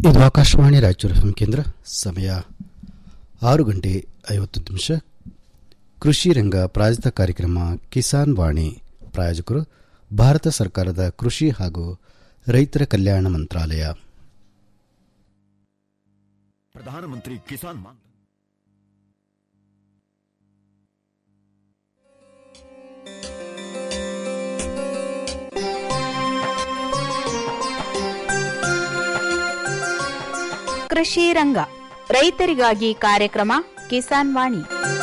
ಇದು ಆಕಾಶವಾಣಿ ರಾಯಚೂರು ಎಫ್ ಕೇಂದ್ರ ಸಮಯ ಆರು ಗಂಟೆ ಐವತ್ತು ನಿಮಿಷ ಕೃಷಿ ರಂಗ ಪ್ರಾಯೋಜಿತ ಕಾರ್ಯಕ್ರಮ ಕಿಸಾನ್ ವಾಣಿ ಪ್ರಾಯೋಜಕರು ಭಾರತ ಸರ್ಕಾರದ ಕೃಷಿ ಹಾಗೂ ರೈತರ ಕಲ್ಯಾಣ ಮಂತ್ರಾಲಯ ಪ್ರಧಾನಮಂತ್ರಿ ಕಿಸಾನ್ ಮಾನ್ ಕೃಷಿ ರಂಗ ರೈತರಿಗಾಗಿ ಕಾರ್ಯಕ್ರಮ ಕಿಸಾನ್ ವಾಣಿ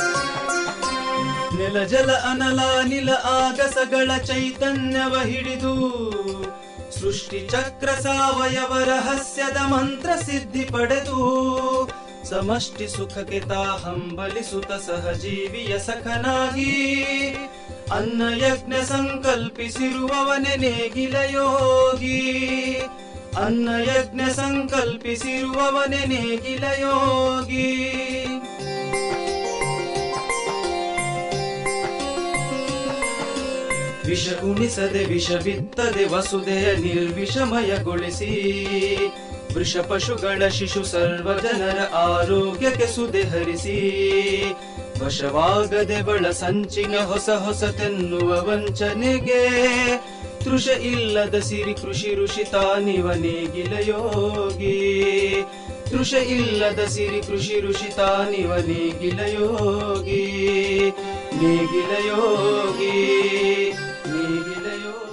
ನೆಲ ಜಲ ಅನಲ ನಿಲ ಆಗಸಗಳ ಚೈತನ್ಯವ ಹಿಡಿದು ಸೃಷ್ಟಿ ಚಕ್ರ ಸಾವಯವ ರಹಸ್ಯದ ಮಂತ್ರ ಸಿದ್ಧಿ ಪಡೆದು ಸಮಷ್ಟಿ ಸುಖಕ್ಕೆ ತಾ ಹಂಬಲಿಸುತ್ತ ಸಹಜೀವಿಯ ಸಖನಾಗಿ ಅನ್ನ ಯಜ್ಞ ಸಂಕಲ್ಪಿಸಿರುವವನೆ ನೇಗಿಲ ಯೋಗಿ ಅನ್ನ ಯಜ್ಞ ಸಂಕಲ್ಪಿಸಿರುವವನೆ ನೇಗಿಲ ಯೋಗಿ ವಿಷ ಉಣಿಸದೆ ವಿಷ ಬಿತ್ತದೆ ವಸುದೆಯ ನಿರ್ವಿಷಮಯಗೊಳಿಸಿ ವೃಷ ಪಶುಗಳ ಶಿಶು ಸರ್ವ ಜನರ ಆರೋಗ್ಯಕ್ಕೆ ಸುದೆ ಹರಿಸಿ ವಶವಾಗದೆ ಬಳ ಸಂಚಿನ ಹೊಸ ಹೊಸತೆನ್ನುವ ವಂಚನೆಗೆ ತೃಷ ಇಲ್ಲದ ಸಿರಿ ಕೃಷಿ ಋಷಿ ತಾನಿವ ನೇಗಿಲ ಯೋಗಿ ತೃಷ ಇಲ್ಲದ ಸಿರಿ ಕೃಷಿ ಋಷಿ ತಾನಿವ ನೇಗಿಲ ಯೋಗಿ ನೇಗಿಲ ಯೋಗಿ ನೇಗಿಲ ಯೋಗಿ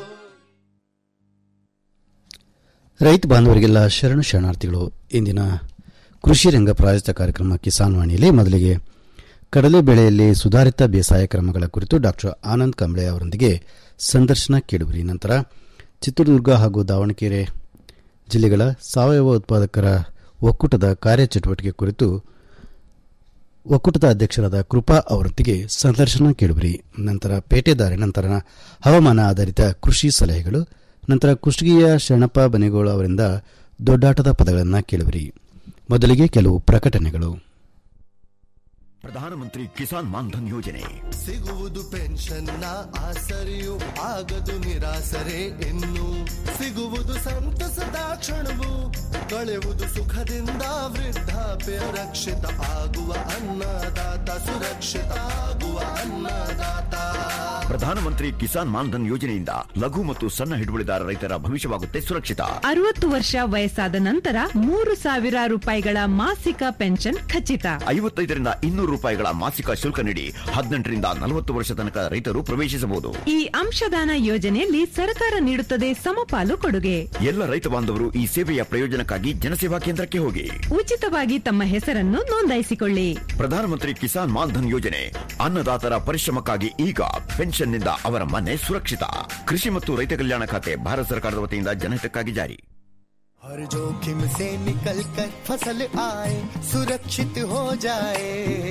ರೈತ ಬಾಂಧವರಿಗೆಲ್ಲ ಶರಣು ಶರಣಾರ್ಥಿಗಳು ಇಂದಿನ ಕೃಷಿ ರಂಗ ಪ್ರಾಯೋಜಿತ ಕಾರ್ಯಕ್ರಮ ಕಿಸಾನ್ ವಾಣಿಯಲ್ಲಿ ಮೊದಲಿಗೆ ಕಡಲೆ ಬೆಳೆಯಲ್ಲಿ ಸುಧಾರಿತ ಬೇಸಾಯ ಕ್ರಮಗಳ ಕುರಿತು ಡಾಕ್ಟರ್ ಆನಂದ್ ಕಂಬಳೆ ಅವರೊಂದಿಗೆ ಸಂದರ್ಶನ ಕೇಳುವಿರಿ ನಂತರ ಚಿತ್ರದುರ್ಗ ಹಾಗೂ ದಾವಣಗೆರೆ ಜಿಲ್ಲೆಗಳ ಸಾವಯವ ಉತ್ಪಾದಕರ ಒಕ್ಕೂಟದ ಕಾರ್ಯಚಟುವಟಿಕೆ ಕುರಿತು ಒಕ್ಕೂಟದ ಅಧ್ಯಕ್ಷರಾದ ಕೃಪಾ ಅವರೊಂದಿಗೆ ಸಂದರ್ಶನ ಕೇಳುವಿರಿ ನಂತರ ಪೇಟೆದಾರಿ ನಂತರ ಹವಾಮಾನ ಆಧಾರಿತ ಕೃಷಿ ಸಲಹೆಗಳು ನಂತರ ಕುಷ್ಟಗಿಯ ಶರಣಪ್ಪ ಬನೆಗೋಳ ಅವರಿಂದ ದೊಡ್ಡಾಟದ ಪದಗಳನ್ನು ಕೇಳುವಿರಿ ಮೊದಲಿಗೆ ಕೆಲವು ಪ್ರಕಟಣೆಗಳು ಪ್ರಧಾನಮಂತ್ರಿ ಕಿಸಾನ್ ಮಾನ್ಧನ್ ಯೋಜನೆ ಸಿಗುವುದು ಪೆನ್ಷನ್ನ ಆಸರೆಯು ಆಗದು ನಿರಾಸರೆ ಇನ್ನು ಸಿಗುವುದು ಸಂತಸದ ಕ್ಷಣವು ಕಳೆಯುವುದು ಸುಖದಿಂದ ವೃದ್ಧಾಪ್ಯ ರಕ್ಷಿತ ಆಗುವ ಅನ್ನದಾತ ಸುರಕ್ಷಿತ ಆಗುವ ಅನ್ನದಾತ ಪ್ರಧಾನಮಂತ್ರಿ ಕಿಸಾನ್ ಮಾನ್ಧನ್ ಯೋಜನೆಯಿಂದ ಲಘು ಮತ್ತು ಸಣ್ಣ ಹಿಡುವಳಿದಾರ ರೈತರ ಭವಿಷ್ಯವಾಗುತ್ತೆ ಸುರಕ್ಷಿತ ಅರವತ್ತು ವರ್ಷ ವಯಸ್ಸಾದ ನಂತರ ಮೂರು ಸಾವಿರ ರೂಪಾಯಿಗಳ ಮಾಸಿಕ ಪೆನ್ಷನ್ ಖಚಿತ ಐವತ್ತೈದರಿಂದ ಇನ್ನೂರು ರೂಪಾಯಿಗಳ ಮಾಸಿಕ ಶುಲ್ಕ ನೀಡಿ ಹದಿನೆಂಟರಿಂದ ನಲವತ್ತು ವರ್ಷ ತನಕ ರೈತರು ಪ್ರವೇಶಿಸಬಹುದು ಈ ಅಂಶದಾನ ಯೋಜನೆಯಲ್ಲಿ ಸರ್ಕಾರ ನೀಡುತ್ತದೆ ಸಮಪಾಲು ಕೊಡುಗೆ ಎಲ್ಲ ರೈತ ಬಾಂಧವರು ಈ ಸೇವೆಯ ಪ್ರಯೋಜನಕ್ಕಾಗಿ ಜನಸೇವಾ ಕೇಂದ್ರಕ್ಕೆ ಹೋಗಿ ಉಚಿತವಾಗಿ ತಮ್ಮ ಹೆಸರನ್ನು ನೋಂದಾಯಿಸಿಕೊಳ್ಳಿ ಪ್ರಧಾನಮಂತ್ರಿ ಕಿಸಾನ್ ಮಾನ್ಧನ್ ಯೋಜನೆ ಅನ್ನದಾತರ ಪರಿಶ್ರಮಕ್ಕಾಗಿ ಈಗ ಪೆನ್ಷನ್ನಿಂದ ಅವರ ಮನೆ ಸುರಕ್ಷಿತ ಕೃಷಿ ಮತ್ತು ರೈತ ಕಲ್ಯಾಣ ಖಾತೆ ಭಾರತ ಸರ್ಕಾರದ ವತಿಯಿಂದ ಜನಹಿತಕ್ಕಾಗಿ ಜಾರಿ हर जोखिम से निकल कर फसल आए सुरक्षित हो जाए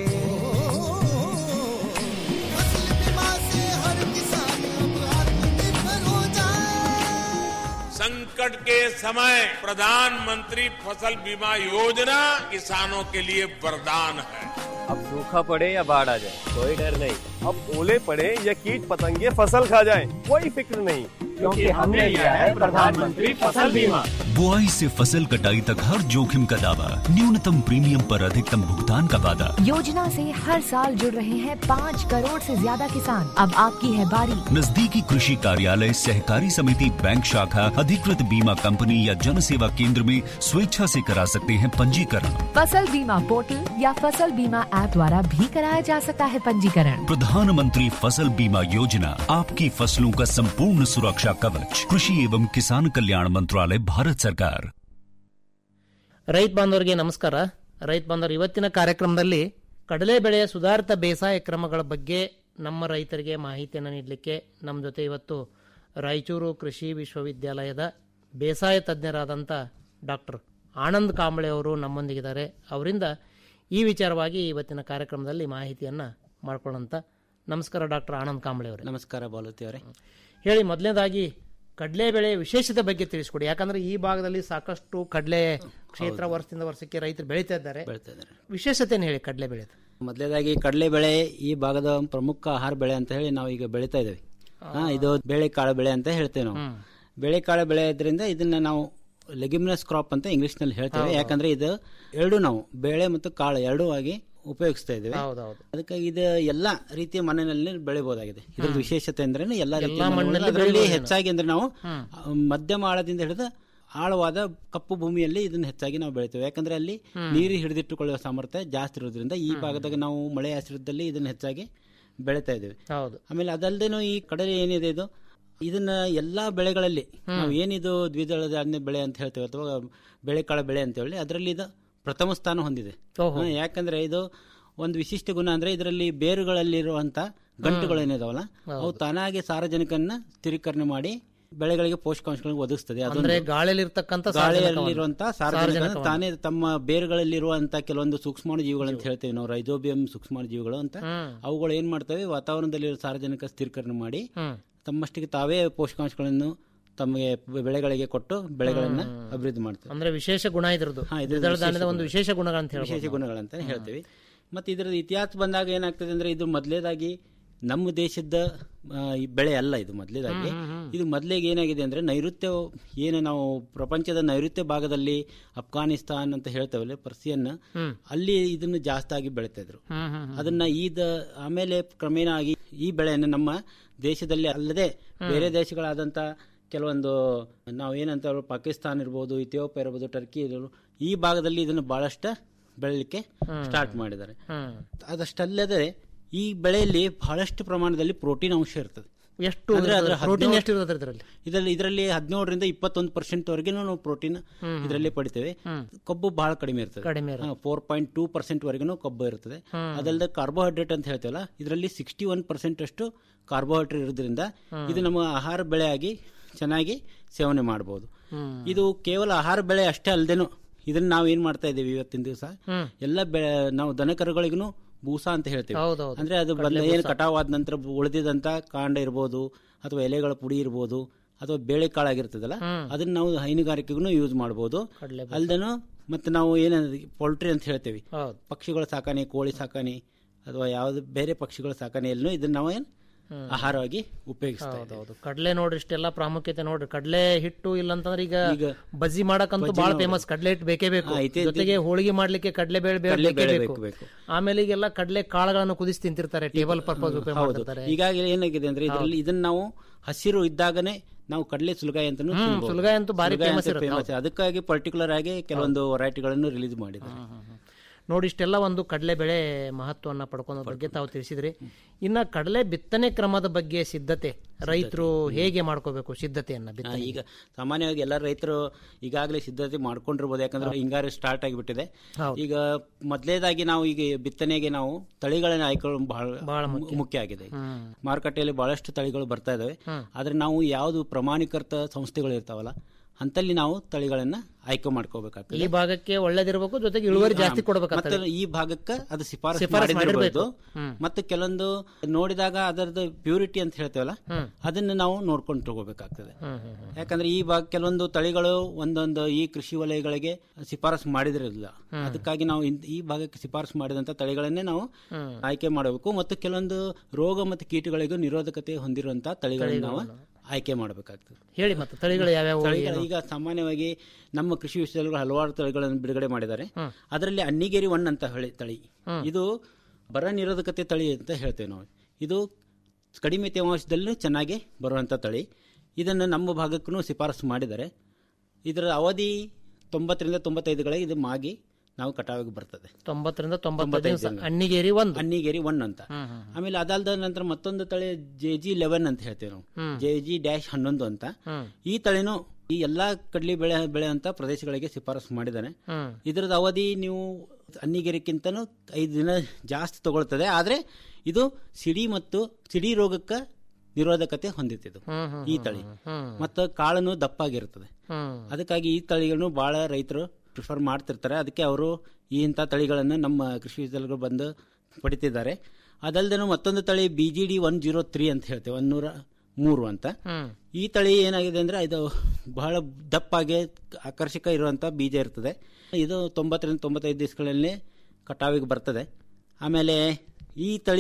फसल बीमा से हर किसान अब आत्मनिर्भर हो जाए संकट के समय प्रधानमंत्री फसल बीमा योजना किसानों के लिए वरदान है अब सूखा पड़े या बाढ़ आ जाए कोई डर नहीं अब ओले पड़े या कीट पतंगे फसल खा जाए कोई फिक्र नहीं क्योंकि हमने लिया है प्रधानमंत्री फसल बीमा बुआई से फसल कटाई तक हर जोखिम का दावा न्यूनतम प्रीमियम पर अधिकतम भुगतान का वादा योजना से हर साल जुड़ रहे हैं पाँच करोड़ से ज्यादा किसान अब आपकी है बारी नजदीकी कृषि कार्यालय सहकारी समिति बैंक शाखा अधिकृत बीमा कंपनी या जन सेवा केंद्र में स्वेच्छा से करा सकते हैं पंजीकरण फसल बीमा पोर्टल या फसल बीमा ऐप द्वारा भी कराया जा सकता है पंजीकरण प्रधानमंत्री फसल बीमा योजना आपकी फसलों का संपूर्ण सुरक्षा कवच कृषि एवं किसान कल्याण मंत्रालय भारत सरकार ರೈತ ಬಾಂಧವರಿಗೆ ನಮಸ್ಕಾರ ರೈತ ಬಾಂಧವರು ಇವತ್ತಿನ ಕಾರ್ಯಕ್ರಮದಲ್ಲಿ ಕಡಲೆ ಬೆಳೆಯ ಸುಧಾರಿತ ಬೇಸಾಯ ಕ್ರಮಗಳ ಬಗ್ಗೆ ನಮ್ಮ ರೈತರಿಗೆ ಮಾಹಿತಿಯನ್ನು ನೀಡಲಿಕ್ಕೆ ನಮ್ಮ ಜೊತೆ ಇವತ್ತು ರಾಯಚೂರು ಕೃಷಿ ವಿಶ್ವವಿದ್ಯಾಲಯದ ಬೇಸಾಯ ತಜ್ಞರಾದಂಥ ಡಾಕ್ಟರ್ ಆನಂದ್ ಕಾಂಬಳೆ ಅವರು ನಮ್ಮೊಂದಿಗಿದ್ದಾರೆ ಅವರಿಂದ ಈ ವಿಚಾರವಾಗಿ ಇವತ್ತಿನ ಕಾರ್ಯಕ್ರಮದಲ್ಲಿ ಮಾಹಿತಿಯನ್ನು ಮಾಡ್ಕೊಳ್ಳೋಂಥ ನಮಸ್ಕಾರ ಡಾಕ್ಟರ್ ಆನಂದ್ ಕಾಂಬಳೆ ಅವರೇ ನಮಸ್ಕಾರ ಬಾಲತಿ ಅವರೇ ಹೇಳಿ ಮೊದಲನೇದಾಗಿ ಕಡಲೆ ಬೆಳೆ ವಿಶೇಷತೆ ಬಗ್ಗೆ ತಿಳಿಸ್ಕೊಡಿ ಯಾಕಂದ್ರೆ ಈ ಭಾಗದಲ್ಲಿ ಸಾಕಷ್ಟು ಕಡಲೆ ಕ್ಷೇತ್ರ ವರ್ಷದಿಂದ ವರ್ಷಕ್ಕೆ ರೈತರು ಬೆಳೀತಾ ಇದ್ದಾರೆ ಬೆಳೀತಾ ಇದ್ದಾರೆ ವಿಶೇಷತೆಯನ್ನು ಹೇಳಿ ಕಡಲೆ ಬೆಳೆ ಮೊದಲೇದಾಗಿ ಕಡಲೆ ಬೆಳೆ ಈ ಭಾಗದ ಪ್ರಮುಖ ಆಹಾರ ಬೆಳೆ ಅಂತ ಹೇಳಿ ನಾವು ಈಗ ಬೆಳೀತಾ ಇದ್ದೇವೆ ಹಾ ಇದು ಬೇಳೆಕಾಳು ಬೆಳೆ ಅಂತ ಹೇಳ್ತೇವೆ ನಾವು ಬೇಳೆಕಾಳು ಬೆಳೆ ಇದ್ರಿಂದ ಇದನ್ನ ನಾವು ಲೆಗ್ಯುಮಿನಸ್ ಕ್ರಾಪ್ ಅಂತ ಇಂಗ್ಲಿಷ್ ನಲ್ಲಿ ಹೇಳ್ತೇವೆ ಹೌದು. ಯಾಕಂದ್ರೆ ಇದು ಎರಡು ನಾವು ಬೇಳೆ ಮತ್ತು ಕಾಳು ಎರಡೂ ಆಗಿ ಉಪಯೋಗಿಸ್ತಾ ಇದ್ದೇವೆ ಹೌದೌದು ಅದಕ್ಕಾಗಿ ಇದು ಎಲ್ಲಾ ರೀತಿಯ ಮಣ್ಣಿನಲ್ಲಿ ಬೆಳೆಯಬಹುದಾಗಿದೆ ಇದ್ರದ್ದು ಹ್ಮ್. ವಿಶೇಷತೆ ಅಂದ್ರೆ ಎಲ್ಲಾ ರೀತಿಯ ಎಲ್ಲಾ ಮಣ್ಣುಗಳು ಮಣ್ಣಲ್ಲಿ ಅದರಲ್ಲಿ ಬೆಳೆಯಬಹುದು ಹೆಚ್ಚಾಗಿ ಅಂದ್ರೆ ನಾವು ಹ್ಮ್. ಆ, ಮಧ್ಯಮ ಆಳದಿಂದ ಹಿಡಿದು ಆಳವಾದ ಕಪ್ಪು ಭೂಮಿಯಲ್ಲಿ ಇದನ್ನ ಹೆಚ್ಚಾಗಿ ನಾವು ಬೆಳಿತೇವೆ ಯಾಕಂದ್ರೆ ಅಲ್ಲಿ ಹ್ಮ್. ನೀರು ಹಿಡಿದಿಟ್ಟುಕೊಳ್ಳುವ ಸಾಮರ್ಥ್ಯ ಜಾಸ್ತಿ ಇರೋದ್ರಿಂದ ಈ ಭಾಗದಾಗ ನಾವು ಮಳೆ ಆಶ್ರಯದಲ್ಲಿ ಇದನ್ನ ಹೆಚ್ಚಾಗಿ ಬೆಳಿತಾ ಇದ್ದೇವೆ ಹೌದು ಆಮೇಲೆ ಅದಲ್ಲದೇನು ಈ ಕಡಲೆ ಏನಿದೆ ಇದು ಇದನ್ನ ಎಲ್ಲಾ ಬೆಳೆಗಳಲ್ಲಿ ನಾವು ಏನಿದು ದ್ವಿದಳ ಧಾನ್ಯ ಬೆಳೆ ಅಂತ ಹೇಳ್ತೇವೆ ಅಥವಾ ಬೆಳೆಕಾಳ ಬೆಳೆ ಅಂತ ಹೇಳಿ ಅದರಲ್ಲಿ ಇದು ಪ್ರಥಮ ಸ್ಥಾನ ಹೊಂದಿದೆ ಓಹೋ. ಹಾ, ಯಾಕಂದ್ರೆ ಇದು ಒಂದು ವಿಶಿಷ್ಟ ಗುಣ ಅಂದ್ರೆ ಇದರಲ್ಲಿ ಬೇರುಗಳಲ್ಲಿರುವಂತ ಗಂಟುಗಳು ಏನಿದಾವಲ್ಲ ಅವು ತಾನಾಗಿ ಸಾರಜನಕನ್ನ ಸ್ಥಿರೀಕರಣ ಮಾಡಿ ಬೆಳೆಗಳಿಗೆ ಪೋಷಕಾಂಶಗಳನ್ನು ಒದಗಿಸ್ತದೆ ಅದೊಂದು- ಅಂದ್ರೆ ಗಾಳಿಯಲ್ಲಿರ್ತಕ್ಕಂಥ ಗಾಳಿಯಲ್ಲಿರುವಂತಹ ಸಾರಜನಕ ಸಾರಜನಕವನ್ನು. ತಾನೇ ತಮ್ಮ ಬೇರುಗಳಲ್ಲಿರುವಂತ ಕೆಲವೊಂದು ಸೂಕ್ಷ್ಮಾಣು ಜೀವಿಗಳು ಅಂತ ಹೇಳ್ತೇವೆ ನಾವು ರೈಜೋಬಿಯಂ ಸೂಕ್ಷ್ಮಾಣು ಜೀವಿಗಳು ಅಂತ ಹ್ಮ್. ಅವುಗಳು ಏನ್ ಮಾಡ್ತವೆ ವಾತಾವರಣದಲ್ಲಿ ಸಾರಜನಕ ಸ್ಥಿರೀಕರಣ ಮಾಡಿ ಹ್ಮ್. ತಮ್ಮಷ್ಟಿಗೆ ತಾವೇ ಪೋಷಕಾಂಶಗಳನ್ನು ತಮಗೆ ಬೆಳೆಗಳಿಗೆ ಕೊಟ್ಟು ಬೆಳೆಗಳನ್ನ ಅಭಿವೃದ್ಧಿ ಮಾಡ್ತವೆ ಅಂದ್ರೆ ವಿಶೇಷ ಗುಣ ಇದ್ರದ್ದು ಹಾ, ಇದು ದ್ವಿದಳ ವಿಶೇಷ ಧಾನ್ಯದ ಒಂದು ಗುಣ. ವಿಶೇಷ ಗುಣಗಳಂತ ವಿಶೇಷ ಹೇಳ್ಬೋದು ಗುಣಗಳಂತ ಹೇಳ್ತೇವೆ ಮತ್ತೆ ಇದರ ಇತಿಹಾಸ ಬಂದಾಗ ಏನಾಗ್ತದೆ ಅಂದ್ರೆ ಇದು ಮೊದಲೇದಾಗಿ ನಮ್ಮ ದೇಶದ ಆ, ಈ ಬೆಳೆ ಅಲ್ಲ ಇದು ಮೊದಲೇದಾಗಿ ಹ್ಮ್, ಹ್ಮ್, ಹ್ಮ್. ಇದು ಮೊದಲಿಗೆ ಏನಾಗಿದೆ ಅಂದ್ರೆ ನೈಋತ್ಯ ಏನು ನಾವು ಪ್ರಪಂಚದ ನೈಋತ್ಯ ಭಾಗದಲ್ಲಿ ಅಫ್ಘಾನಿಸ್ತಾನ್ ಅಂತ ಹೇಳ್ತೇವಲ್ಲ ಪರ್ಸಿಯನ್ ಹ್ಮ್. ಅಲ್ಲಿ ಇದನ್ನು ಜಾಸ್ತಿ ಆಗಿ ಬೆಳಿತಾ ಇದ್ರು ಹ್ಮ್, ಹ್ಮ್, ಹ್ಮ್. ಅದನ್ನ ಈದ ಆಮೇಲೆ ಕ್ರಮೇಣ ಆಗಿ ಈ ಬೆಳೆಯನ್ನು ನಮ್ಮ ದೇಶದಲ್ಲಿ ಅಲ್ಲದೆ ಬೇರೆ ದೇಶಗಳಾದಂತ ಕೆಲವೊಂದು ನಾವು ಏನಂತ ಹೇಳೋದು, ಪಾಕಿಸ್ತಾನ ಇರ್ಬೋದು ಇಥಿಯೋಪಿಯಾ ಇರ್ಬೋದು ಟರ್ಕಿ ಇರ್ಬೋದು ಈ ಭಾಗದಲ್ಲಿ ಇದನ್ನು ಬಹಳಷ್ಟು ಬೆಳಲಿಕ್ಕೆ ಹ್ಮ್. ಸ್ಟಾರ್ಟ್ ಮಾಡಿದ್ದಾರೆ ಹ್ಮ್. ಅದಷ್ಟಲ್ಲದೆ ಈ ಬೆಳೆಯಲ್ಲಿ ಬಹಳಷ್ಟು ಪ್ರಮಾಣದಲ್ಲಿ ಪ್ರೋಟೀನ್ ಅಂಶ ಇರ್ತದೆ ಎಷ್ಟು ಅಂದ್ರೆ ಅದರ ಇರ್ತದೆ? ಪ್ರೋಟೀನ್ ಹದಿನೇಳು- ಎಷ್ಟು ಇರ್ತದೆ ಇದರಲ್ಲಿ ಇದರಲ್ಲಿ ಇದರಲ್ಲಿ ಹದಿನೇಳರಿಂದ ಇಪ್ಪತ್ತೊಂದು ಪರ್ಸೆಂಟ್ ವರೆಗೆ ನಾವು ಪ್ರೋಟೀನ್ ಹ್ಮ್. ಇದರಲ್ಲಿ ಪಡಿತೇವೆ ಹ್ಮ್. ಕೊಬ್ಬು ಬಹಳ ಕಡಿಮೆ ಇರ್ತದೆ ಕಡಿಮೆ ಇರುತ್ತೆ. ಫೋರ್ ಪಾಯಿಂಟ್ ಟೂ ಪರ್ಸೆಂಟ್ ವರೆಗೂ ಕೊಬ್ಬು ಇರ್ತದೆ ಹ್ಮ್. ಅದಲ್ಲದೆ ಕಾರ್ಬೋಹೈಡ್ರೇಟ್ ಅಂತ ಹೇಳ್ತೇವಲ್ಲ ಇದರಲ್ಲಿ ಸಿಕ್ಸ್ಟಿ ಒನ್ ಪರ್ಸೆಂಟ್ ಅಷ್ಟು ಕಾರ್ಬೋಹೈಡ್ರೇಟ್ ಇರೋದ್ರಿಂದ ಹ್ಮ್. ಇದು ನಮ್ಮ ಆಹಾರ ಬೆಳೆಯಾಗಿ ಚೆನ್ನಾಗಿ ಸೇವನೆ ಮಾಡಬಹುದು ಹ್ಮ್. ಇದು ಕೇವಲ ಆಹಾರ ಬೆಳೆ ಅಷ್ಟೇ ಅಲ್ಲದೇನು ಇದನ್ನ ನಾವು ಏನ್ ಮಾಡ್ತಾ ಇದ್ದೀವಿ ಇವತ್ತಿನ ದಿವಸ ಹ್ಮ್. ಎಲ್ಲ ಬೆಳೆ ನಾವು ದನಕರುಗಳಿಗೂ ಬೂಸ ಅಂತ ಹೇಳ್ತೇವೆ ಹೌದೌದು. ಅಂದ್ರೆ ಅದು ಬಂದ ಏನು ಕಟಾವಾದ ನಂತರ ಉಳಿದಿದಂತ ಕಾಂಡ ಇರ್ಬೋದು ಅಥವಾ ಎಲೆಗಳ ಪುಡಿ ಇರ್ಬೋದು ಅಥವಾ ಬೇಳೆ ಕಾಳಾಗಿರ್ತದಲ್ಲ ಹ್ಮ್. ಅದನ್ನ ನಾವು ಹೈನುಗಾರಿಕೆಗೂ ಯೂಸ್ ಮಾಡಬಹುದು ಕಡ್ಲೆ ಬೂಸ. ಅಲ್ದೇನು ಮತ್ತೆ ನಾವು ಏನ ಪೋಲ್ಟ್ರಿ ಅಂತ ಹೇಳ್ತೇವೆ ಹೌದು. ಪಕ್ಷಿಗಳ ಸಾಕಣೆ ಕೋಳಿ ಸಾಕಣೆ ಅಥವಾ ಯಾವ್ದು ಬೇರೆ ಪಕ್ಷಿಗಳ ಸಾಕಣೆಯಲ್ಲೂ ಇದನ್ನ ನಾವು ಏನ್ ಹ್ಮ್. ಆಹಾರವಾಗಿ ಉಪಯೋಗಿಸ್ತಾ ಇದ್ದೇವೆ ಹೌದೌದು ಕಡ್ಲೆ ನೋಡ್ರಿ ಇಷ್ಟೆಲ್ಲ ಪ್ರಾಮುಖ್ಯತೆ ನೋಡ್ರಿ ಕಡ್ಲೆ ಹಿಟ್ಟು ಇಲ್ಲ ಅಂತಂದ್ರೆ ಈಗ ಈಗ ಬಜ್ಜಿ ಮಾಡಕ್ಕಂತೂ ಬಜ್ಜಿ ಬಹಳ ನಾವು- ಫೇಮಸ್ ಕಡ್ಲೆ ಹಿಟ್ಟು ಬೇಕೇ ಬೇಕು ಹಾ, ಐತೆ- ಜೊತೆಗೆ ಹೋಳಿಗೆ ಮಾಡ್ಲಿಕ್ಕೆ ಕಡ್ಲೆ ಬೇಳೆ ಬೇಳೆ ಕಡ್ಲೆ ಬೇಕೇ ಬೇಳೆ ಬೇಕು ಬೇಕು, ಬೇಕು. ಆಮೇಲೆ ಈಗೆಲ್ಲ ಕಡ್ಲೆ ಕಾಳುಗಳನ್ನು ಕುದಿಸಿ ತಿಂತಿರ್ತಾರೆ ಟೇಬಲ್ ಪರ್ಪಸ್ ಉಪಯೋಗ ಹೌದು ಮಾಡ್ತಿರ್ತಾರೆ ಈಗಾಗಲೇ ಏನಾಗಿದೆ ಅಂದ್ರೆ ಇದರಲ್ಲಿ ಇದನ್ನ ನಾವು ಹಸಿರು ಇದ್ದಾಗನೇ ನಾವು ಕಡಲೆ ಸುಲಗಾಯಿ ಅಂತ ಹ್ಮ್, ಸುಲಗಾಯಿ ಅಂತೂ ಭಾರಿ famous ಇರುತ್ತೆ, ಹೌದು. ಅದಕ್ಕಾಗಿ ಪರ್ಟಿಕ್ಯುಲರ್ ಆಗಿ ಕೆಲವೊಂದು ವೆರೈಟಿಗಳನ್ನು ರಿಲೀಸ್ ಮಾಡಿದ್ದಾರೆ ನೋಡಿ ಇಷ್ಟೆಲ್ಲ ಒಂದು ಕಡಲೆ ಬೆಳೆ ಮಹತ್ವವನ್ನು ಪಡ್ಕೊಳ್ಳೋ ಬಗ್ಗೆ ತಾವು ತಿಳಿಸಿದ್ರಿ ಇನ್ನ ಕಡಲೆ ಬಿತ್ತನೆ ಕ್ರಮದ ಬಗ್ಗೆ ಸಿದ್ಧತೆ ರೈತರು ಹೇಗೆ ಮಾಡ್ಕೋಬೇಕು ಸಿದ್ಧತೆಯನ್ನ ಆ, ಬಿತ್ತನೆ ಈಗ ಸಾಮಾನ್ಯವಾಗಿ ಎಲ್ಲ ರೈತರು ಈಗಾಗಲೇ ಸಿದ್ಧತೆ ಮಾಡ್ಕೊಂಡಿರ್ಬೋದು ಯಾಕಂದ್ರೆ ಹಿಂಗಾರು ಸ್ಟಾರ್ಟ್ ಆಗಿಬಿಟ್ಟಿದೆ ಹೌದು. ಈಗ ಮೊದಲೇದಾಗಿ ನಾವು ಈಗ ಬಿತ್ತನೆಗೆ ನಾವು ತಳಿಗಳನ್ನ ಆಯ್ಕೊಳ್ಳೋದು ಬಹಳ ಬಹಳ ಮುಖ್ಯ ಆಗಿದೆ ಹ್ಮ್. ಮಾರುಕಟ್ಟೆಯಲ್ಲಿ ಬಹಳಷ್ಟು ತಳಿಗಳು ಬರ್ತಾ ಇದಾವೆ ಹ್ಮ್. ಆದ್ರೆ ನಾವು ಯಾವುದು ಪ್ರಮಾಣೀಕೃತ ಸಂಸ್ಥೆಗಳು ಇರ್ತಾವಲ್ಲ ಅಂತಲ್ಲಿ ನಾವು ತಳಿಗಳನ್ನ ಆಯ್ಕೆ ಮಾಡ್ಕೋಬೇಕಾಗ್ತದೆ ಈ ಭಾಗಕ್ಕೆ ಒಳ್ಳೇದಿರ್ಬೇಕು ಜೊತೆಗೆ ಇಳುವರಿ ಜಾಸ್ತಿ ಮತ್ತೆ ಕೊಡ್ಬೇಕಾಗ್ತದೆ ಈ ಭಾಗಕ್ಕೆ ಅದು ಶಿಫಾರಸು ಶಿಫಾರಸು ಮಾಡಿದಿರ್ಬೋದು ಮಾಡಿರ್ಬೇಕು. ಹ್ಮ್. ಮತ್ತೆ ಕೆಲವೊಂದು ನೋಡಿದಾಗ ಅದರದ್ದು ಪ್ಯೂರಿಟಿ ಅಂತ ಹೇಳ್ತೇವಲ್ಲ ಹ್ಮ್. ಅದನ್ನ ನಾವು ನೋಡ್ಕೊಂಡು ತಗೋಬೇಕಾಗ್ತದೆ ಹ್ಮ್, ಹ್ಮ್, ಹ್ಮ್. ಯಾಕಂದ್ರೆ ಈ ಭಾಗ ಕೆಲವೊಂದು ತಳಿಗಳು ಒಂದೊಂದು ಈ ಕೃಷಿ ವಲಯಗಳಿಗೆ ಶಿಫಾರಸು ಮಾಡಿದಿರಲಿಲ್ಲ ಹ್ಮ್. ಅದಕ್ಕಾಗಿ ನಾವು ಇನ್- ಈ ಭಾಗಕ್ಕೆ ಶಿಫಾರಸು ಮಾಡಿದಂತ ತಳಿಗಳನ್ನೇ ನಾವು ಹ್ಮ್. ಆಯ್ಕೆ ಮಾಡಬೇಕು ಮತ್ತು ಕೆಲವೊಂದು ರೋಗ ಮತ್ತು ಕೀಟಗಳಿಗೂ ನಿರೋಧಕತೆ ಹೊಂದಿರುವಂತಹ ತಳಿಗಳನ್ನು ನಾವು ಆಯ್ಕೆ ಮಾಡಬೇಕಾಗ್ತದೆ ಹೇಳಿ ಮತ್ತೆ ತಳಿಗಳು ಯಾವ್ಯಾವು ತಳಿಗಳು ಏನು? ಈಗ ಸಾಮಾನ್ಯವಾಗಿ ನಮ್ಮ ಕೃಷಿ ವಿಶ್ವವಿದ್ಯಾಲಯಗಳು ಹಲವಾರು ತಳಿಗಳನ್ನು ಬಿಡುಗಡೆ ಮಾಡಿದ್ದಾರೆ ಅದರಲ್ಲಿ ಅನ್ನಿಗೇರಿ ಒನ್ ಅಂತ ಹೇಳಿ ತಳಿ ಇದು ಬರ ನಿರೋಧಕತೆ ತಳಿ ಅಂತ ಹೇಳ್ತೇವೆ ನಾವು ಇದು ಕಡಿಮೆ ತೇವಾಂಶದಲ್ಲೂ ಚೆನ್ನಾಗಿ ಬರುವಂಥ ತಳಿ ಇದನ್ನು ನಮ್ಮ ಭಾಗಕ್ಕೂ ಶಿಫಾರಸು ಮಾಡಿದ್ದಾರೆ ಇದರ ಅವಧಿ ತೊಂಬತ್ತರಿಂದ ತೊಂಬತ್ತೈದುಗಳಿಗೆ ಇದು ಮಾಗಿ ನಾವು ಕಟಾವಿಗೆ ಬರ್ತದೆ ತೊಂಬತ್ತರಿಂದ ತೊಂಬತ್ತೈದು ತೊಂಬತ್ತೈದು ದಿವಸ ದಿನ. ಅನ್ನಿಗೇರಿ ಒಂದು ಅನ್ನಿಗೇರಿ ಒನ್ ಅಂತ ಹ್ಮ್, ಹ್ಮ್, ಆಮೇಲೆ ಅದಾದ ನಂತರ ಮತ್ತೊಂದು ತಳಿ ಜೆ ಜಿ ಲೆವೆನ್ ಅಂತ ಹೇಳ್ತೇವೆ ನಾವು ಹ್ಮ್. ಜೆ ಜಿ ಡ್ಯಾಶ್ ಹನ್ನೊಂದು ಅಂತ ಹ್ಮ್. ಈ ತಳಿನೂ ಈ ಎಲ್ಲಾ ಕಡ್ಲಿ ಬೆಳೆ ಬೆಳೆಯಂತ ಪ್ರದೇಶಗಳಿಗೆ ಶಿಫಾರಸು ಮಾಡಿದ್ದಾನೆ ಹ್ಮ್. ಇದರದ ಅವಧಿ ನೀವು ಅನ್ನಿಗೆರೆಕ್ಕಿಂತನೂ ಐದು ದಿನ ಜಾಸ್ತಿ ತಗೊಳ್ತದೆ ಆದ್ರೆ ಇದು ಸಿಡಿ ಮತ್ತು ಸಿಡಿ ರೋಗಕ್ಕೆ ನಿರೋಧಕತೆ ಹೊಂದಿತ್ತಿದು ಹ್ಮ್, ಹ್ಮ್, ಈ ಹ್ಮ್, ತಳಿ ಹ್ಮ್. ಮತ್ತು ಕಾಳನು ದಪ್ಪಾಗಿರ್ತದೆ ಹ್ಮ್. ಅದಕ್ಕಾಗಿ ಈ ತಳಿಗಳನ್ನು ಬಹಳ ರೈತರು ಪ್ರಿಫರ್ ಮಾಡ್ತಿರ್ತಾರೆ ಅದಕ್ಕೆ ಅವರು ಈ ಇಂಥ ತಳಿಗಳನ್ನು ನಮ್ಮ ಕೃಷಿ ವಿಶ್ವವಿದ್ಯಾಲಯಗಳು ಬಂದು ಪಡಿತಿದ್ದಾರೆ ಅದಲ್ಲದೆ ಮತ್ತೊಂದು ತಳಿ B G D one zero three ಅಂತ ಹೇಳ್ತೇವೆ ಒನ್ನೂರ ಮೂರು ಅಂತ ಹ್ಮ್. ಈ ತಳಿ ಏನಾಗಿದೆ ಅಂದ್ರೆ ಇದು ಬಹಳ ದಪ್ಪಾಗಿ ಆಕರ್ಷಕ ಇರುವಂತ ಬೀಜ ಇರ್ತದೆ ಇದು ತೊಂಬತ್ತರಿಂದ ತೊಂಬತ್ತೈದು ದಿವಸಗಳಲ್ಲಿ ಕಟಾವಿಗೆ ಬರ್ತದೆ ಆಮೇಲೆ ಈ ತಳಿ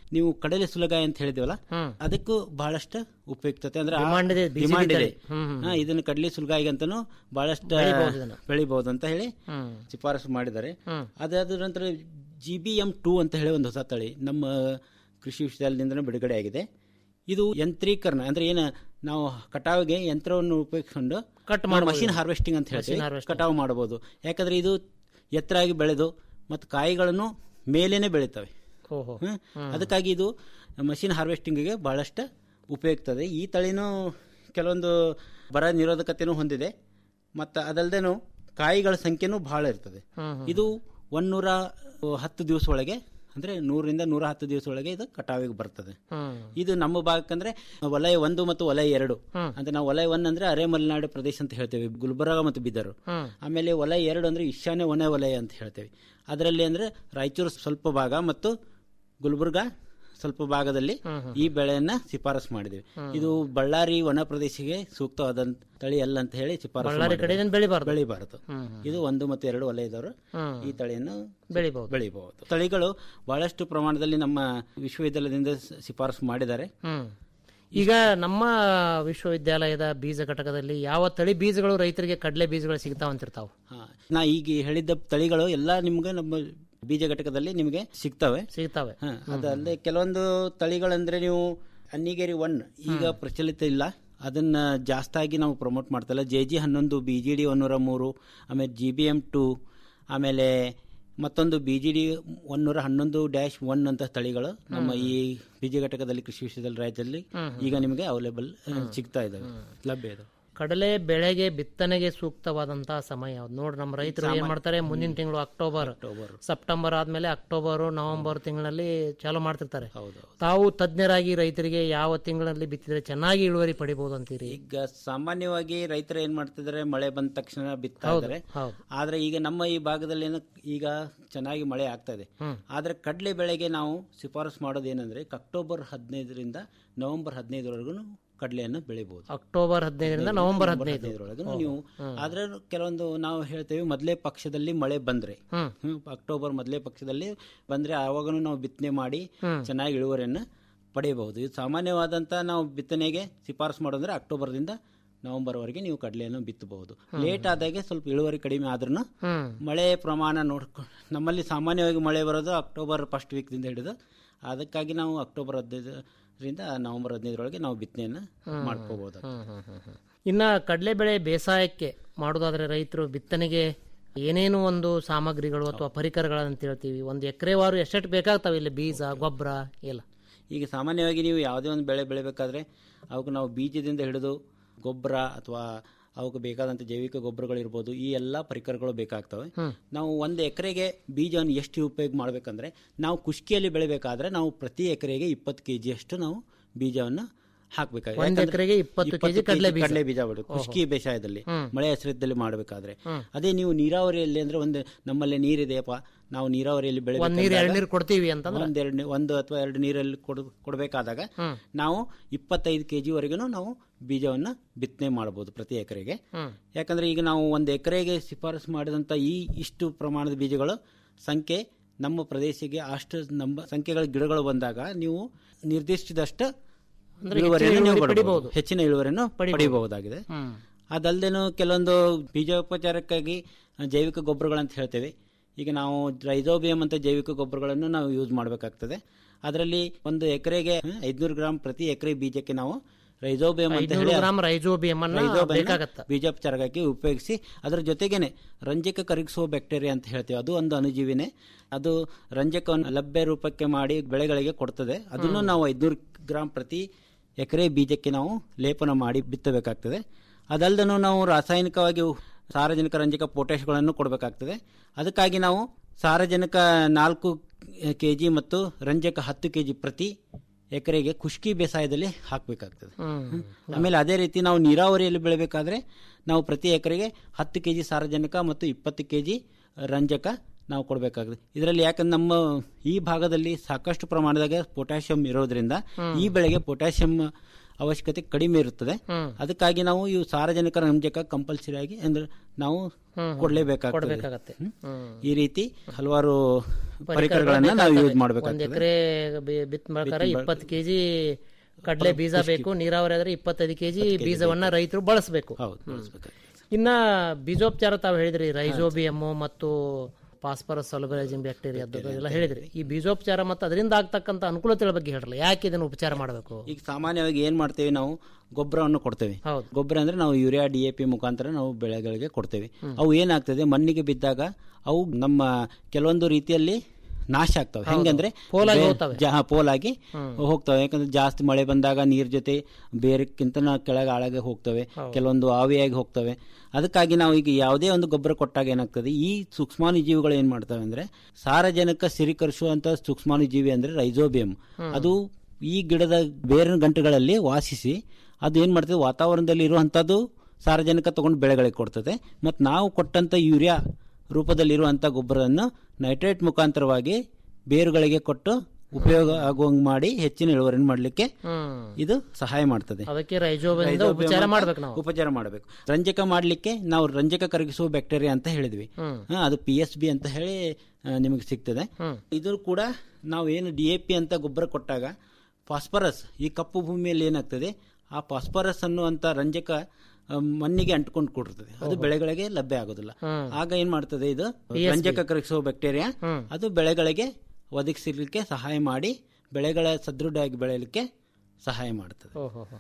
ನೀವು ಕಡಲೆ ಸುಲಗಾಯಿ ಅಂತ ಹೇಳಿದಿವಲ್ಲ ಅದಕ್ಕೂ ಬಹಳಷ್ಟು ಉಪಯುಕ್ತತೆ ಅಂದ್ರೆ ಆ- Demand ಇದೆ, BJP demand ಇದೆ ತಳಿ. ಹ್ಮ್, ಹ್ಮ್. ಹಾ, ಇದನ್ನ ಕಡಲೆ ಸುಲಗಾಯಿಗೆ ಅಂತಾನು ಬಹಳಷ್ಟು ಬೆಳಿಬಹುದು ಇದನ್ನ. ಬೆಳಿಬಹುದು ಅಂತ ಹೇಳಿ ಹ್ಮ್. ಶಿಫಾರಸು ಮಾಡಿದ್ದಾರೆ ಹ್ಮ್. ಅದಾದ ನಂತರ ಜಿ ಬಿ ಎಂ ಟೂ ಅಂತ ಹೇಳಿ ಒಂದು ಹೊಸ ತಳಿ ನಮ್ಮ ಕೃಷಿ ವಿಶ್ವವಿದ್ಯಾಲಯದಿಂದ ಬಿಡುಗಡೆ ಆಗಿದೆ ಇದು ಯಂತ್ರೀಕರಣ ಅಂದ್ರೆ ಏನು ನಾವು ಕಟಾವಿಗೆ ಯಂತ್ರವನ್ನು ಉಪಯೋಗಿಸಿಕೊಂಡು ಕಟ್ ನಾವು ಮಾಡ್ಬೋದು. ಮಷಿನ್ ಹಾರ್ವೆಸ್ಟಿಂಗ್ ಅಂತ ಹೇಳ್ತೀವಿ Machine harvesting. ಕಟಾವು ಮಾಡಬಹುದು ಯಾಕಂದ್ರೆ ಇದು ಎತ್ತರಾಗಿ ಬೆಳೆದು ಮತ್ತು ಕಾಯಿಗಳನ್ನು ಮೇಲೇನೆ ಬೆಳೀತವೆ ಓಹೋ ಹ್ಮ್? ಅದಕ್ಕಾಗಿ ಇದು ಮಷಿನ್ ಹಾರ್ವೆಸ್ಟಿಂಗ್ಗೆ ಬಹಳಷ್ಟು ಉಪಯುಕ್ತದೆ ಈ ತಳಿನೂ ಕೆಲವೊಂದು ಬರ ನಿರೋಧಕತೆನೂ ಹೊಂದಿದೆ ಮತ್ತು ಅದಲ್ಲದೇನು ಕಾಯಿಗಳ ಸಂಖ್ಯೆನೂ ಬಹಳ ಇರ್ತದೆ ಇದು ಒಂದೂರ ಹತ್ತು ದಿವಸ ಒಳಗೆ ಅಂದ್ರೆ ನೂರರಿಂದ ನೂರ ಹತ್ತು ದಿವಸ ಒಳಗೆ ಇದು ಕಟಾವಿಗೆ ಬರ್ತದೆ ಇದು ನಮ್ಮ ಭಾಗಕ್ಕಂದ್ರೆ ವಲಯ ಒಂದು ಮತ್ತು ವಲಯ ಎರಡು ಅಂದ್ರೆ ನಾವು ವಲಯ ಒನ್ ಅಂದ್ರೆ ಅರೆ ಮಲೆನಾಡು ಪ್ರದೇಶ ಅಂತ ಹೇಳ್ತೇವೆ ಗುಲ್ಬರ್ಗ ಮತ್ತು ಬೀದರ್ ಆಮೇಲೆ ವಲಯ ಎರಡು ಅಂದ್ರೆ ಈಶಾನ್ಯ ವನ ವಲಯ ಅಂತ ಹೇಳ್ತೇವೆ ಅದರಲ್ಲಿ ಅಂದ್ರೆ ರಾಯಚೂರು ಸ್ವಲ್ಪ ಭಾಗ ಮತ್ತು ಗುಲ್ಬರ್ಗ ಸ್ವಲ್ಪ ಭಾಗದಲ್ಲಿ ಈ ಬೆಳೆಯನ್ನ ಶಿಫಾರಸು ಮಾಡಿದ್ದೇವೆ ಇದು ಬಳ್ಳಾರಿ ವನ ಪ್ರದೇಶಕ್ಕೆ ಸೂಕ್ತವಾದಂತ ತಳಿ ಅಲ್ಲ ಅಂತ ಹೇಳಿ ಶಿಫಾರಸು ಬಳ್ಳಾರಿ ಮಾಡಿದ್ದೇವೆ. ಕಡೆಯಿಂದ ಬೆಳಿಬಾರ್ದು. ಬೆಳಿಬಾರದು ಇದು ಒಂದು ಮತ್ತು ಎರಡು ವಲಯದವರು ಹ್ಮ್. ಈ ತಳಿಯನ್ನು ಬೆಳಿಬಹುದು. ಬೆಳಿಬಹುದು ತಳಿಗಳು ಬಹಳಷ್ಟು ಪ್ರಮಾಣದಲ್ಲಿ ನಮ್ಮ ವಿಶ್ವವಿದ್ಯಾಲಯದಿಂದ ಸ- ಶಿಫಾರಸು ಮಾಡಿದ್ದಾರೆ ಹ್ಮ್ ಈಗ ನಮ್ಮ ವಿಶ್ವವಿದ್ಯಾಲಯದ ಬೀಜ ಘಟಕದಲ್ಲಿ ಯಾವ ತಳಿ ಬೀಜಗಳು ರೈತರಿಗೆ ಕಡಲೆ ಬೀಜಗಳು ಸಿಗ್ತಾವಂತಿರ್ತಾವ ಹಾ. ನಾ ಈಗ ಹೇಳಿದ್ದ ತಳಿಗಳು ಎಲ್ಲ ನಿಮ್ಗೆ ನಮ್ಮ ಬೀಜ ಘಟಕದಲ್ಲಿ ನಿಮಗೆ ಸಿಗ್ತವೆ ಸಿಗ್ತವೆ ಹಾ, ಅದಲ್ಲದೆ ಕೆಲವೊಂದು ತಳಿಗಳಂದ್ರೆ ನೀವು ಅನ್ನಿಗೇರಿ ಒನ್ ಈಗ ಪ್ರಚಲಿತ ಇಲ್ಲ ಅದನ್ನ ಜಾಸ್ತಾಗಿ ನಾವು ಪ್ರಮೋಟ್ ಮಾಡ್ತಲ್ಲ ಜೆ ಜಿ ಹನ್ನೊಂದು ಬಿ ಜಿ ಡಿ ಒನ್ನೂರ ಮೂರು ಆಮೇಲೆ ಜಿ ಬಿ ಎಂ ಟು ಆಮೇಲೆ ಮತ್ತೊಂದು ಬಿ ಜಿ ಡಿ ಒನ್ನೂರ ಹನ್ನೊಂದು ಡ್ಯಾಶ್ ಒನ್ ಅಂತ ತಳಿಗಳು ನಮ್ಮ ಈ ಬೀಜ ಘಟಕದಲ್ಲಿ ಕೃಷಿ ವಿಶ್ವವಿದ್ಯಾಲಯ ರಾಜ್ಯದಲ್ಲಿ ಈಗ ನಿಮಗೆ ಅವೈಲೇಬಲ್ ಸಿಗ್ತಾ ಇದಾವೆ ಲಭ್ಯ ಇದಾವೆ ಕಡಲೆ ಬೆಳೆಗೆ ಬಿತ್ತನೆಗೆ ಸೂಕ್ತವಾದಂತಹ ಸಮಯ ಯಾವ್ದು ನೋಡ್ರಿ ನಮ್ಮ ರೈತರು ಏನ್ ಮಾಡ್ತಾರೆ ಮುಂದಿನ ತಿಂಗಳು ಅಕ್ಟೋಬರ್ ಸೆಪ್ಟೆಂಬರ್ ಆದ್ಮೇಲೆ ಅಕ್ಟೋಬರ್ ನವೆಂಬರ್ ತಿಂಗಳಲ್ಲಿ ಚಾಲೂ ಮಾಡ್ತಿರ್ತಾರೆ ತಾವು ತಜ್ಞರಾಗಿ ರೈತರಿಗೆ ಯಾವ ತಿಂಗಳಲ್ಲಿ ಬಿತ್ತಿದ್ರೆ ಚೆನ್ನಾಗಿ ಇಳುವರಿ ಪಡಿಬಹುದು ಅಂತೀರಿ ಈಗ ಸಾಮಾನ್ಯವಾಗಿ ರೈತರು ಏನ್ ಮಾಡ್ತಿದ್ದಾರೆ ಮಳೆ ಬಂದ ತಕ್ಷಣ ಬಿತ್ತಾ ಇದ್ದಾರೆ ಹೌದು. ಆದ್ರೆ ಈಗ ನಮ್ಮ ಈ ಭಾಗದಲ್ಲಿ ಏನು ಈಗ ಚೆನ್ನಾಗಿ ಮಳೆ ಆಗ್ತಾ ಇದೆ ಆದ್ರೆ ಕಡಲೆ ಬೆಳೆಗೆ ನಾವು ಶಿಫಾರಸು ಮಾಡೋದು ಏನಂದ್ರೆ ಅಕ್ಟೋಬರ್ ಹದಿನೈದರಿಂದ ನವೆಂಬರ್ ಹದಿನೈದರವರೆಗೂ ಕಡಲೆಯನ್ನು ಬೆಳಿಬಹುದು ಅಕ್ಟೋಬರ್ ಹದಿನೈದರಿಂದ ನವೆಂಬರ್ ಹದಿನೈದು ಹದಿನೈದರೊಳಗೆ ನೀವು ಆದ್ರೆ ಕೆಲವೊಂದು ನಾವು ಹೇಳ್ತೇವೆ ಮೊದಲೇ ಪಕ್ಷದಲ್ಲಿ ಮಳೆ ಬಂದ್ರೆ ಹ್ಮ್, ಅಕ್ಟೋಬರ್ ಮೊದಲೇ ಪಕ್ಷದಲ್ಲಿ ಬಂದ್ರೆ ಆವಾಗನು ನಾವು ಬಿತ್ತನೆ ಮಾಡಿ ಚೆನ್ನಾಗಿ ಇಳುವರಿಯನ್ನು ಪಡೆಯಬಹುದು ಇದು ಸಾಮಾನ್ಯವಾದಂತ ನಾವು ಬಿತ್ತನೆಗೆ ಶಿಫಾರಸು ಮಾಡೋದ್ರೆ ಅಕ್ಟೋಬರ್ದಿಂದ ನವೆಂಬರ್ ವರೆಗೆ ನೀವು ಕಡಲೆಯನ್ನು ಬಿತ್ತಬಹುದು ಲೇಟ್ ಆದಾಗೆ ಸ್ವಲ್ಪ ಇಳುವರಿ ಕಡಿಮೆ ಆದ್ರೂ ಮಳೆ ಪ್ರಮಾಣ ನೋಡ್ಕೊಂಡು ನಮ್ಮಲ್ಲಿ ಸಾಮಾನ್ಯವಾಗಿ ಮಳೆ ಬರೋದು ಅಕ್ಟೋಬರ್ ಫಸ್ಟ್ ವೀಕ್ದಿಂದ ಹಿಡಿದು ಅದಕ್ಕಾಗಿ ನಾವು ಅಕ್ಟೋಬರ್ ಹದಿನೈದರಿಂದ ನವೆಂಬರ್ ಹದಿನೈದರೊಳಗೆ ನಾವು ಬಿತ್ತನೆಯನ್ನು ಮಾಡ್ಕೋಬಹುದು ಇನ್ನ ಕಡಲೆ ಬೆಳೆ ಬೇಸಾಯಕ್ಕೆ ಮಾಡೋದಾದ್ರೆ ರೈತರು ಬಿತ್ತನೆಗೆ ಏನೇನು ಒಂದು ಸಾಮಗ್ರಿಗಳು ಅಥವಾ ಪರಿಕರಗಳಂತ ಹೇಳ್ತೀವಿ ಒಂದು ಎಕರೆವಾರು ಎಷ್ಟೆಷ್ಟು ಬೇಕಾಗ್ತವೆ ಇಲ್ಲಿ ಬೀಜ ಗೊಬ್ಬರ ಎಲ್ಲ ಈಗ ಸಾಮಾನ್ಯವಾಗಿ ನೀವು ಯಾವುದೇ ಒಂದು ಬೆಳೆ ಬೆಳಿಬೇಕಾದ್ರೆ ಅವಕ್ಕೆ ನಾವು ಬೀಜದಿಂದ ಹಿಡಿದು ಗೊಬ್ಬರ ಅಥವಾ ಅವಕ್ಕೆ ಬೇಕಾದಂಥ ಜೈವಿಕ ಗೊಬ್ಬರಗಳಿರ್ಬೋದು ಈ ಎಲ್ಲ ಪರಿಕರಗಳು ಬೇಕಾಗ್ತವೆ ನಾವು ಒಂದು ಎಕರೆಗೆ ಬೀಜವನ್ನು ಎಷ್ಟು ಉಪಯೋಗ ಮಾಡಬೇಕಂದ್ರೆ ನಾವು ಕುಷ್ಕಿಯಲ್ಲಿ ಬೆಳಿಬೇಕಾದ್ರೆ ನಾವು ಪ್ರತಿ ಎಕರೆಗೆ ಇಪ್ಪತ್ತು ಕೆ ಅಷ್ಟು ನಾವು ಬೀಜವನ್ನು ಹಾಕ್ಬೇಕಾಗುತ್ತೆ ಒಂದ್ ಯಾಕಂದ್ರೆ ಎಕರೆಗೆ 20 kg ಕಡ್ಲೆ ಬೀಜ. ಕಡಲೆ ಬೀಜ ಬಿಡು ಕುಷ್ಕಿ ಬೇಸಾಯದಲ್ಲಿ ಮಳೆ ಹೆಸರಿದ್ದಲ್ಲಿ ಮಾಡಬೇಕಾದ್ರೆ ಅದೇ ನೀವು ನೀರಾವರಿಯಲ್ಲಿ ಅಂದ್ರೆ ಒಂದು ನಮ್ಮಲ್ಲಿ ನೀರಿದೆಯಪ್ಪ ನಾವು ನೀರಾವರಿಯಲ್ಲಿ ಬೆಳೆ ಒಂದ್ ನೀರು ಎರಡು ನೀರು ಕೊಡ್ತೀವಿ ಅಂತಂದ್ರೆ ಒಂದೆರಡು ಒಂದು ಅಥವಾ ಎರಡು ನೀರಲ್ಲಿ ಕೊಡ್ ಕೊಡಬೇಕಾದಾಗ ನಾವು ಇಪ್ಪತ್ತೈದು ಕೆ ಜಿವರೆಗೂ ನಾವು ಬೀಜವನ್ನು ಬಿತ್ತನೆ ಮಾಡಬಹುದು ಪ್ರತಿ ಎಕರೆಗೆ ಯಾಕಂದ್ರೆ ಈಗ ನಾವು ಒಂದು ಎಕರೆಗೆ ಶಿಫಾರಸು ಮಾಡಿದಂಥ ಈ ಇಷ್ಟು ಪ್ರಮಾಣದ ಬೀಜಗಳು ಸಂಖ್ಯೆ ನಮ್ಮ ಪ್ರದೇಶಕ್ಕೆ ಅಷ್ಟು ನಮ್ಮ ಸಂಖ್ಯೆಗಳ ಗಿಡಗಳು ಬಂದಾಗ ನೀವು ನಿರ್ದಿಷ್ಟದಷ್ಟು ಅಂದ್ರೆ ಇಳುವರಿಯನ್ನು ಹೆಚ್ಚಿನ ನೀವು ಇಳುವರಿ ಪಡಿಬಹುದು. ಪಡಿಬಹುದು. ಹೆಚ್ಚಿನ ಇಳುವರಿಯನ್ನು ಪಡಿಬಹುದಾಗಿದೆ ಅದಲ್ಲದೇನು ಕೆಲವೊಂದು ಬೀಜೋಪಚಾರಕ್ಕಾಗಿ ಜೈವಿಕ ಗೊಬ್ಬರಗಳಂತ ಹೇಳ್ತೇವೆ ಈಗ ನಾವು ರೈಸೋಬಿಯಂ ಅಂತ ಜೈವಿಕ ಗೊಬ್ಬರಗಳನ್ನು ನಾವು ಯೂಸ್ ಮಾಡಬೇಕಾಗ್ತದೆ ಅದರಲ್ಲಿ ಒಂದು ಎಕರೆಗೆ ಐದ್ನೂರು ಗ್ರಾಮ್ ಪ್ರತಿ ಎಕರೆ ಬೀಜಕ್ಕೆ ನಾವು ರೈಸೋಬಿಯಂ ಅಂತ ಐದ್ನೂರು ಹೇಳಿ ಗ್ರಾಮ್ ರೈಜೋಬಿಯಂ ಅನ್ನ ರೈಸೋಬಿಯಂನ ಬೇಕಾಗತ್ತ ಬೀಜೋಪಚಾರಕ್ಕಾಗಿ ಉಪಯೋಗಿಸಿ ಅದರ ಜೊತೆಗೇನೆ ರಂಜಕ ಕರಗಿಸುವ ಬ್ಯಾಕ್ಟೀರಿಯಾ ಅಂತ ಹೇಳ್ತೀವಿ ಅದು ಒಂದು ಅಣುಜೀವಿನೇ ಅದು ರಂಜಕವನ್ನು ಲಭ್ಯ ರೂಪಕ್ಕೆ ಮಾಡಿ ಬೆಳೆಗಳಿಗೆ ಕೊಡ್ತದೆ ಅದನ್ನು ನಾವು ಐದ್ನೂರು ಗ್ರಾಮ್ ಪ್ರತಿ ಎಕರೆ ಬೀಜಕ್ಕೆ ನಾವು ಲೇಪನ ಮಾಡಿ ಬಿತ್ತಬೇಕಾಗ್ತದೆ ಅದಲ್ಲದನು ನಾವು ರಾಸಾಯನಿಕವಾಗಿ ಸಾರಜನಕ ರಂಜಕ ಪೊಟ್ಯಾಶ್ಗಳನ್ನು ಕೊಡಬೇಕಾಗ್ತದೆ ಅದಕ್ಕಾಗಿ ನಾವು ಸಾರಜನಕ ನಾಲ್ಕು ಕೆ ಜಿ ಮತ್ತು ರಂಜಕ ಹತ್ತು ಕೆ ಜಿ ಪ್ರತಿ ಎಕರೆಗೆ ಖುಷ್ಕಿ ಬೇಸಾಯದಲ್ಲಿ ಹಾಕಬೇಕಾಗ್ತದೆ ಆಮೇಲೆ ಅದೇ ರೀತಿ ನಾವು ನೀರಾವರಿಯಲ್ಲಿ ಬೆಳಿಬೇಕಾದ್ರೆ ನಾವು ಪ್ರತಿ ಎಕರೆಗೆ ಹತ್ತು ಕೆ ಜಿ ಸಾರಜನಕ ಮತ್ತು ಇಪ್ಪತ್ತು ಕೆ ಜಿ ರಂಜಕ ನಾವು ಕೊಡಬೇಕಾಗುತ್ತೆ ಇದರಲ್ಲಿ ಯಾಕಂದ್ರೆ ನಮ್ಮ ಈ ಭಾಗದಲ್ಲಿ ಸಾಕಷ್ಟು ಪ್ರಮಾಣದಾಗ ಪೊಟ್ಯಾಷಿಯಂ ಇರೋದ್ರಿಂದ ಈ ಬೆಳೆಗೆ ಪೊಟ್ಯಾಷಿಯಂ ಅವಶ್ಯಕತೆ ಕಡಿಮೆ ಇರುತ್ತದೆ ಅದಕ್ಕಾಗಿ ನಾವು ಇವು ಸಾರಜನಕ ರಂಜಕ ಕಂಪಲ್ಸರಿ ಆಗಿ ಅಂದ್ರೆ ನಾವು ಕೊಡಲೇಬೇಕಾಗ್ತದೆ ಕೊಡ್ಬೇಕಾಗತ್ತೆ ಹ್ಮ್. ಈ ರೀತಿ ಹಲವಾರು ಪರಿಕರಗಳನ್ನ ನಾವು ಯೂಸ್ ಒಂದ್ ಮಾಡಬೇಕಾಗ್ತದೆ ಎಕರೆ ಬಿತ್ ಮಾಡ್ಕಾರ ಬಿತ್ತನೆ ಇಪ್ಪತ್ತು ಕೆಜಿ ಕಡಲೆ ಬೀಜ ಬೇಕು ನೀರಾವರಿ ಆದ್ರೆ ಇಪ್ಪತ್ತೈದು ಕೆಜಿ ಬೀಜವನ್ನ ರೈತರು ಬಳಸಬೇಕು ಇನ್ನ ಬೀಜೋಪಚಾರ ತಾವು ಹೇಳಿದ್ರಿ ರೈಜೋಬಿಯಮ್ ಮತ್ತು ಫಾಸ್ಫರಸ್ ಸೊಲಬರೈಸಿಂಗ್ ಬ್ಯಾಕ್ಟೀರಿಯಾ ಎಲ್ಲ ಹೇಳಿದ್ರಿ ಈ ಬೀಜೋಪಚಾರ ಮತ್ತು ಅದರಿಂದ ಆಗ್ತಕ್ಕಂಥ ಅನುಕೂಲತೆಗಳ ಬಗ್ಗೆ ಹೇಳ್ರಲ್ಲ ಯಾಕೆ ಇದನ್ನು ಉಪಚಾರ ಮಾಡಬೇಕು ಈಗ ಸಾಮಾನ್ಯವಾಗಿ ಏನ್ ಮಾಡ್ತೇವೆ ನಾವು ಗೊಬ್ಬರವನ್ನು ಕೊಡ್ತೇವೆ ಹೌದು. ಗೊಬ್ಬರ ಅಂದ್ರೆ ನಾವು ಯೂರಿಯಾ ಡಿ ಎ ಪಿ ಮುಖಾಂತರ ನಾವು ಬೆಳೆಗಳಿಗೆ ಕೊಡ್ತೇವೆ ಅವು ಏನಾಗ್ತದೆ ಮಣ್ಣಿಗೆ ಬಿದ್ದಾಗ ಅವು ನಮ್ಮ ಕೆಲವೊಂದು ರೀತಿಯಲ್ಲಿ ನಾಶ ಆಗ್ತವೆ ಹೌದು. ಹೆಂಗಂದ್ರೆ ಪೋಲಾಗಿ ಬೇ- ಹೋಗ್ತವೆ. ಜಾ- ಪೋಲಾಗಿ ಹೋಗ್ತವೆ ಯಾಕಂದ್ರೆ ಜಾಸ್ತಿ ಮಳೆ ಬಂದಾಗ ನೀರ್ ಜೊತೆ ಬೇರೆಕ್ಕಿಂತ ಕೆಳಗೆ ಆಳಗೆ ಹೋಗ್ತವೆ ಕೆಲವೊಂದು ಆವಿಯಾಗಿ ಹೋಗ್ತವೆ ಅದಕ್ಕಾಗಿ ನಾವು ಈಗ ಯಾವುದೇ ಒಂದು ಗೊಬ್ಬರ ಕೊಟ್ಟಾಗ ಏನಾಗ್ತದೆ ಈ ಸೂಕ್ಷ್ಮಾಣುಜೀವಿಗಳು ಏನ್ ಮಾಡ್ತವೆ ಅಂದ್ರೆ ಸಾರಜನಕ ಸ್ಥಿರೀಕರಿಸುವಂತ ಸೂಕ್ಷ್ಮಾಣುಜೀವಿ ಅಂದ್ರೆ ರೈಜೋಬಿಯಂ ಅದು ಈ ಗಿಡದ ಬೇರಿನ ಗಂಟುಗಳಲ್ಲಿ ವಾಸಿಸಿ ಅದು ಏನ್ ಮಾಡ್ತದೆ ವಾತಾವರಣದಲ್ಲಿ ಇರುವಂತದ್ದು ಸಾರಜನಕ ತಗೊಂಡು ಬೆಳೆಗಳಿಗೆ ಕೊಡ್ತದೆ ಮತ್ತು ನಾವು ಕೊಟ್ಟಂತ ಯೂರಿಯಾ ರೂಪದಲ್ಲಿರುವಂತ ಗೊಬ್ಬರವನ್ನು ನೈಟ್ರೇಟ್ ಮುಖಾಂತರವಾಗಿ ಬೇರುಗಳಿಗೆ ಕೊಟ್ಟು ಉಪಯೋಗ ಆಗುವಂಗ್ ಮಾಡಿ ಹೆಚ್ಚಿನ ಇಳುವರಿಯನ್ನು ಮಾಡಲಿಕ್ಕೆ ಇದು ಸಹಾಯ ಮಾಡ್ತದೆ ಅದಕ್ಕೆ ರೈಜೋಬಿಯಿಂದ ರೈಜೋಬಿಯಂ ಉಪಚಾರ ಅಂತ ಮಾಡ್ಬೇಕು ನಾವು ಉಪಚಾರ ಮಾಡಬೇಕು ರಂಜಕ ಮಾಡ್ಲಿಕ್ಕೆ ನಾವು ರಂಜಕ ಕರಗಿಸುವ ಬ್ಯಾಕ್ಟೀರಿಯಾ ಅಂತ ಹೇಳಿದ್ವಿ ಹ್ಮ್. ಹಾ, ಅದು ಪಿ ಎಸ್ ಬಿ ಅಂತ ಹೇಳಿ ಆ, ನಿಮಗೆ ಸಿಗ್ತದೆ ಇದು ಕೂಡ ನಾವು ಏನು ಡಿ ಎ ಪಿ ಅಂತ ಗೊಬ್ಬರ ಕೊಟ್ಟಾಗ ಫಾಸ್ಫರಸ್ ಈ ಕಪ್ಪು ಭೂಮಿಯಲ್ಲಿ ಏನಾಗ್ತದೆ ಆ ಫಾಸ್ಫರಸ್ ಅನ್ನುವಂತ ರಂಜಕ ಆ, ಮಣ್ಣಿಗೆ ಅಂಟ್ಕೊಂಡು ಕೂಡಿರ್ತದೆ ಅದು ಬೆಳೆಗಳಿಗೆ ಲಭ್ಯ ಆಗೋದಿಲ್ಲ ಆಗ ಏನ್ ಮಾಡ್ತದೆ ಇದು PSB. ರಂಜಕ ಕರಗಿಸುವ ಬ್ಯಾಕ್ಟೀರಿಯಾ ಅದು ಬೆಳೆಗಳಿಗೆ ಒದಗಿಸಲಿಕ್ಕೆ ಸಹಾಯ ಮಾಡಿ ಬೆಳೆಗಳ ಸದೃಢವಾಗಿ ಬೆಳೆಯಲಿಕ್ಕೆ ಸಹಾಯ ಮಾಡ್ತದೆ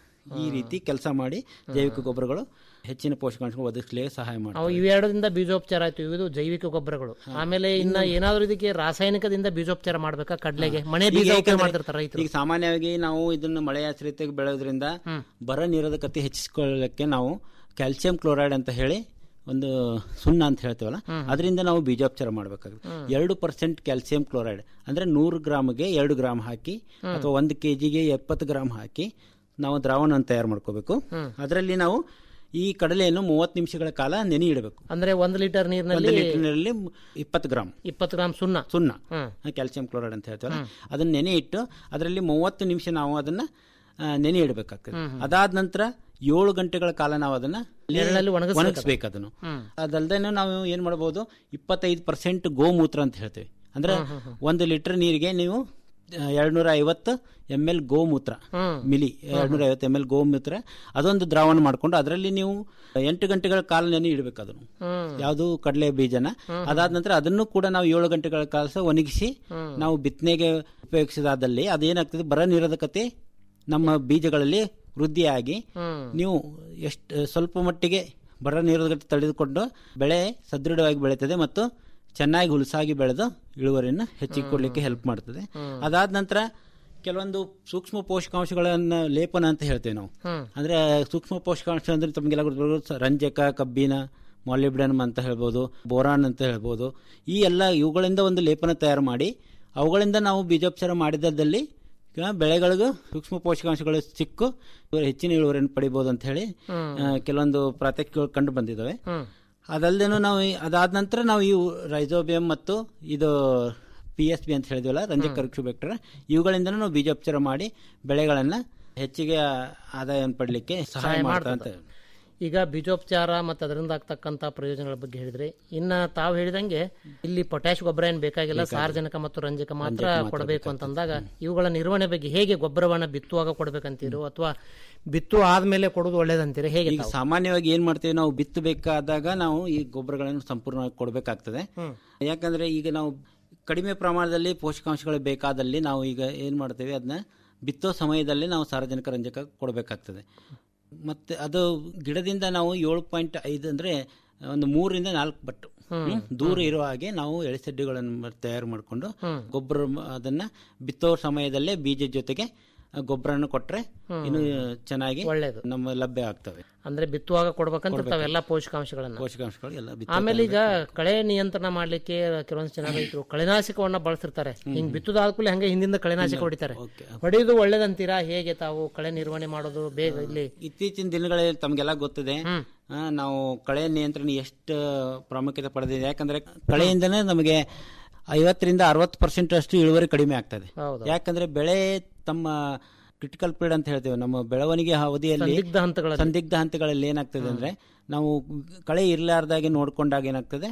ಈ ರೀತಿ ಕೆಲಸ ಮಾಡಿ ಜೈವಿಕ ಗೊಬ್ಬರಗಳು ಹೆಚ್ಚಿನ ಪೋಷಕಾಂಶಗಳು ಒದಗಿಸಲಿಕ್ಕೆ ಸಹಾಯ ಅವು ಮಾಡ್ತವೆ ಇವೆರಡದಿಂದ ಬೀಜೋಪಚಾರ ಆಯ್ತು ಇವು ಜೈವಿಕ ಗೊಬ್ಬರಗಳು ಆಮೇಲೆ ಇನ್ನ ಏನಾದ್ರೂ ಇದಕ್ಕೆ ರಾಸಾಯನಿಕದಿಂದ ಬೀಜೋಪಚಾರ ಮಾಡ್ಬೇಕಾ ಕಡ್ಲೆಗೆ ಮನೆ ಬೀಜ ಈಗ ಉಪಯೋಗ ಯಾಕಂದ್ರೆ ಮಾಡ್ತಿರ್ತಾರೆ ರೈತರು ಈಗ ಸಾಮಾನ್ಯವಾಗಿ ನಾವು ಇದನ್ನ ಮಳೆ ಆಶ್ರಿತ ಬೆಳೆಯೋದ್ರಿಂದ ಬರ ನಿರೋಧಕತೆ ಹೆಚ್ಚಿಸಿಕೊಳ್ಳಕ್ಕೆ ನಾವು ಕ್ಯಾಲ್ಸಿಯಂ ಕ್ಲೋರೈಡ್ ಅಂತ ಹೇಳಿ ಒಂದು ಸುಣ್ಣ ಅಂತ ಹೇಳ್ತೇವಲ್ಲ ಅದರಿಂದ ನಾವು ಬೀಜೋಪಚಾರ ಮಾಡಬೇಕಾಗುತ್ತೆ ಎರಡು ಪರ್ಸೆಂಟ್ ಕ್ಯಾಲ್ಸಿಯಂ ಕ್ಲೋರೈಡ್ ಅಂದ್ರೆ ನೂರು ಗ್ರಾಮ್ಗೆ ಎರಡು ಗ್ರಾಮ್ ಹಾಕಿ ಅಥವಾ ಒಂದು ಕೆಜಿಗೆ ಎಪ್ಪತ್ತು ಗ್ರಾಮ್ ಹಾಕಿ ನಾವು ದ್ರಾವಣ ತಯಾರು ಮಾಡ್ಕೋಬೇಕು ಅದರಲ್ಲಿ ನಾವು ಈ ಕಡಲೆಯನ್ನು ಮೂವತ್ತು ನಿಮಿಷಗಳ ಕಾಲ ನೆನೆ ಇಡಬೇಕು ಅಂದ್ರೆ ಒಂದು ಲೀಟರ್ ಒಂದು ನೀರಿನಲ್ಲಿ ಲೀಟರ್ನಲ್ಲಿ ಇಪ್ಪತ್ತು ಗ್ರಾಮ್ ಇಪ್ಪತ್ತು ಗ್ರಾಮ್ ಸುಣ್ಣ ಸುಣ್ಣ ಹ್ಮ್. ಕ್ಯಾಲ್ಸಿಯಂ ಕ್ಲೋರೈಡ್ ಅಂತ ಹೇಳ್ತೀವಲ್ಲ ಅದನ್ನ ನೆನೆ ಇಟ್ಟು ಅದರಲ್ಲಿ ಮೂವತ್ತು ನಿಮಿಷ ನಾವು ಅದನ್ನ ಆ, ನೆನೆ ಇಡಬೇಕಾಗ್ತದೆ ಅದಾದ ನಂತರ ಏಳು ಗಂಟೆಗಳ ಕಾಲ ನಾವು ಅದನ್ನ ನೆರಳಲ್ಲಿ ಒಣಗಿಸ್ಬೇಕು ಒಣಗಿಸ್ಬೇಕು ಅದನ್ನು ಹ್ಮ್. ಅದಲ್ದೇ ನಾವು ಏನ್ ಮಾಡಬಹುದು ಇಪ್ಪತ್ತೈದು ಪರ್ಸೆಂಟ್ ಗೋಮೂತ್ರ ಅಂತ ಹೇಳ್ತೇವೆ ಅಂದ್ರೆ ಒಂದು ಲೀಟರ್ ನೀರಿಗೆ ನೀವು ಎರಡ್ನೂರ ಐವತ್ತು ಎಮ್ ಎಲ್ ಗೋಮೂತ್ರ ಮಿಲಿ ಎರಡ್ನೂರ ಐವತ್ತು ಎಮ್ ಎಲ್ ಗೋಮೂತ್ರ ಅದೊಂದು ದ್ರಾವಣ ಮಾಡ್ಕೊಂಡು ಅದರಲ್ಲಿ ನೀವು ಎಂಟು ಗಂಟೆಗಳ ಕಾಲ ನೆನೆ ಇಡಬೇಕು ಅದನ್ನು ಯಾವುದು ಕಡಲೆ ಬೀಜನ ಅದಾದ ನಂತರ ಅದನ್ನು ಕೂಡ ನಾವು ಏಳು ಗಂಟೆಗಳ ಕಾಲ ಸಹ ಒಣಗಿಸಿ ನಾವು ಬಿತ್ತನೆಗೆ ಉಪಯೋಗಿಸಿದಾದಲ್ಲಿ ಅದೇನಾಗ್ತದೆ ಬರ ನಿರೋಧಕತೆ ನಮ್ಮ ಬೀಜಗಳಲ್ಲಿ ವೃದ್ಧಿಯಾಗಿ ನೀವು ಎಷ್ಟು ಸ್ವಲ್ಪ ಮಟ್ಟಿಗೆ ಬರ ನಿರೋಧಕತೆ ತಡೆದುಕೊಂಡು ಬೆಳೆ ಸದೃಢವಾಗಿ ಬೆಳೀತದೆ ಮತ್ತು ಚೆನ್ನಾಗಿ ಹುಲಸಾಗಿ ಬೆಳೆದು ಇಳುವರಿಯನ್ನು ಹೆಚ್ಚಿಗೆ ಕೊಡ್ಲಿಕ್ಕೆ ಹೆಲ್ಪ್ ಮಾಡ್ತದೆ ಅದಾದ ನಂತರ ಕೆಲವೊಂದು ಸೂಕ್ಷ್ಮ ಪೋಷಕಾಂಶಗಳನ್ನ ಲೇಪನ ಅಂತ ಹೇಳ್ತೇವೆ ನಾವು ಅಂದ್ರೆ ಸೂಕ್ಷ್ಮ ಪೋಷಕಾಂಶ ಅಂದ್ರೆ ತಮಗೆಲ್ಲ ಗೊತ್ತಿರ್ಬೋದು, ಸ- ರಂಜಕ ಕಬ್ಬಿನ ಮಾಲಿಬ್ಡನಮ್ ಅಂತ ಹೇಳ್ಬೋದು ಬೋರಾನ್ ಅಂತ ಹೇಳ್ಬೋದು ಈ ಎಲ್ಲ ಇವುಗಳಿಂದ ಒಂದು ಲೇಪನ ತಯಾರು ಮಾಡಿ ಅವುಗಳಿಂದ ನಾವು ಬೀಜೋಪಚಾರ ಮಾಡಿದಲ್ಲಿ ಈಗ ಬೆಳೆಗಳಿಗೂ ಸೂಕ್ಷ್ಮ ಪೋಷಕಾಂಶಗಳು ಸಿಕ್ಕು ಇವರು ಹೆಚ್ಚಿನ ಇಳುವರಿಯನ್ನು ಪಡಿಬಹುದು ಅಂತ ಹೇಳಿ ಆ, ಕೆಲವೊಂದು ಪ್ರಾತ್ಯಕ್ಷಿಕಗಳು ಕಂಡು ಬಂದಿದ್ದಾವೆ ಅದಲ್ಲದೇನು ನಾವು ಈ- ಅದಾದ ನಂತರ ನಾವು ಈ ರೈಸೋಬಿಯಂ ಮತ್ತು ಇದು ಪಿ ಎಸ್ ಬಿ ಅಂತ ಹೇಳಿದ್ವಲ್ಲ ರಂಜಕ ಕರಕ್ಷು ಬ್ಯಾಕ್ಟರ್ ಇವುಗಳಿಂದ ನಾವು ಬೀಜೋಪಚಾರ ಮಾಡಿ ಬೆಳೆಗಳನ್ನ ಹೆಚ್ಚಿಗೆ ಆದಾಯವನ್ನು ಪಡಲಿಕ್ಕೆ ಸಹಾಯ ಮಾಡ್ತಾ ಅಂತ ಈಗ ಬೀಜೋಪಚಾರ ಮತ್ತು ಅದರಿಂದ ಆಗ್ತಕ್ಕಂಥ ಪ್ರಯೋಜನಗಳ ಬಗ್ಗೆ ಹೇಳಿದ್ರೆ ಇನ್ನ ತಾವು ಹೇಳಿದಂಗೆ ಇಲ್ಲಿ ಪೊಟ್ಯಾಶ್ ಗೊಬ್ಬರ ಏನು ಬೇಕಾಗಿಲ್ಲ ಸಾರ್ವಜನಿಕ ಮತ್ತು ರಂಜಕ ಮಾತ್ರ ಕೊಡಬೇಕು ಅಂತಂದಾಗ ಇವುಗಳ ನಿರ್ವಹಣೆ ಬಗ್ಗೆ ಹೇಗೆ ಗೊಬ್ಬರವನ್ನ ಬಿತ್ತುವಾಗ ಕೊಡ್ಬೇಕಂತೀರೋ ಅಥವಾ ಬಿತ್ತು ಆದ್ಮೇಲೆ ಕೊಡೋದು ಒಳ್ಳೇದಂತೀರಿ ಹೇಗೆ ಈಗ ತಾವು? ಸಾಮಾನ್ಯವಾಗಿ ಏನ್ ಮಾಡ್ತೇವೆ ನಾವು ಬಿತ್ತಬೇಕಾದಾಗ ನಾವು ಈ ಗೊಬ್ಬರಗಳನ್ನು ಸಂಪೂರ್ಣವಾಗಿ ಕೊಡಬೇಕಾಗ್ತದೆ ಯಾಕಂದ್ರೆ ಈಗ ನಾವು ಕಡಿಮೆ ಪ್ರಮಾಣದಲ್ಲಿ ಪೋಷಕಾಂಶಗಳು ಬೇಕಾದಲ್ಲಿ ನಾವು ಈಗ ಏನ್ ಮಾಡ್ತೇವೆ ಅದನ್ನ ಬಿತ್ತೋ ಸಮಯದಲ್ಲಿ ನಾವು ಸಾರ್ವಜನಿಕ ರಂಜಕ ಕೊಡಬೇಕಾಗ್ತದೆ ಮತ್ತೆ ಅದು ಗಿಡದಿಂದ ನಾವು ಏಳು ಪಾಯಿಂಟ್ ಐದು ಅಂದ್ರೆ ಒಂದು ಮೂರರಿಂದ ನಾಲ್ಕು ಬಟ್ಟು ಹ್ಮ್, ದೂರ ಇರುವ ಹಾಗೆ ನಾವು ಎಳೆಸಡ್ಡಿಗಳನ್ನು ತಯಾರು ಮಾಡಿಕೊಂಡು ಗೊಬ್ಬರ ಮ- ಅದನ್ನ ಬಿತ್ತೋ ಸಮಯದಲ್ಲೇ ಬೀಜದ ಜೊತೆಗೆ ಆ ಗೊಬ್ಬರನ್ನು ಕೊಟ್ರೆ ಇನ್ನು ಚೆನ್ನಾಗಿ ಒಳ್ಳೇದು. ನಮ್ಮ ಲಭ್ಯ ಆಗ್ತವೆ ಅಂದ್ರೆ ಬಿತ್ತುವಾಗ ಕೊಡ್ಬೇಕಂತ ತಾವೆಲ್ಲ ಪೋಷಕಾಂಶಗಳನ್ನ ಪೋಷಕಾಂಶಗಳು ಎಲ್ಲ ಬಿತ್ತೋ ಆಮೇಲೆ ಈಗ ಕಳೆ ನಿಯಂತ್ರಣ ಮಾಡ್ಲಿಕ್ಕೆ ಕೆಲವೊಂದು ಜನ ರೈತರು ಕಳೆನಾಶಕವನ್ನ ಬಳಸಿರ್ತಾರೆ ಹಿಂಗ್ ಬಿತ್ತುದಾದ್ಕೂಲೆ ಹಂಗೆ ಹಿಂದಿಂದ ಕಳೆನಾಶಕ ಹೊಡಿತಾರೆ ಹೊಡೆಯೋದು ಒಳ್ಳೇದಂತೀರಾ ಹೇಗೆ ತಾವು ಕಳೆ ನಿರ್ವಹಣೆ ಮಾಡೋದು ಬೇಗ ಇಲ್ಲಿ ಇತ್ತೀಚಿನ ದಿನಗಳಲ್ಲಿ ತಮಗೆಲ್ಲ ಗೊತ್ತಿದೆ ಆ, ನಾವು ಕಳೆ ನಿಯಂತ್ರಣ ಎಷ್ಟು ಪ್ರಾಮುಖ್ಯತೆ ಪಡೆದಿದೆ ಯಾಕಂದ್ರೆ ಕಳೆಯಿಂದನೇ ನಮಗೆ ಐವತ್ತರಿಂದ ಅರವತ್ತು ಪರ್ಸೆಂಟ್ ಅಷ್ಟು ಇಳುವರಿ ಕಡಿಮೆ ಆಗ್ತದೆ ಹೌದು. ಯಾಕಂದ್ರೆ ಬೆಳೆ ತಮ್ಮ ಕ್ರಿಟಿಕಲ್ ಪೀರಿಯಡ್ ಅಂತ ಹೇಳ್ತೇವೆ ನಮ್ಮ ಬೆಳವಣಿಗೆ ಅವಧಿಯಲ್ಲಿ ಸಂದಿಗ್ಧ ಹಂತಗಳಲ್ಲಿ. ಸಂದಿಗ್ಧ ಹಂತಗಳಲ್ಲಿ ಏನಾಗ್ತದೆ ಅಂದ್ರೆ ನಾವು ಕಳೆ ಇರ್ಲಾರ್ದಾಗೆ ನೋಡ್ಕೊಂಡಾಗ ಏನಾಗ್ತದೆ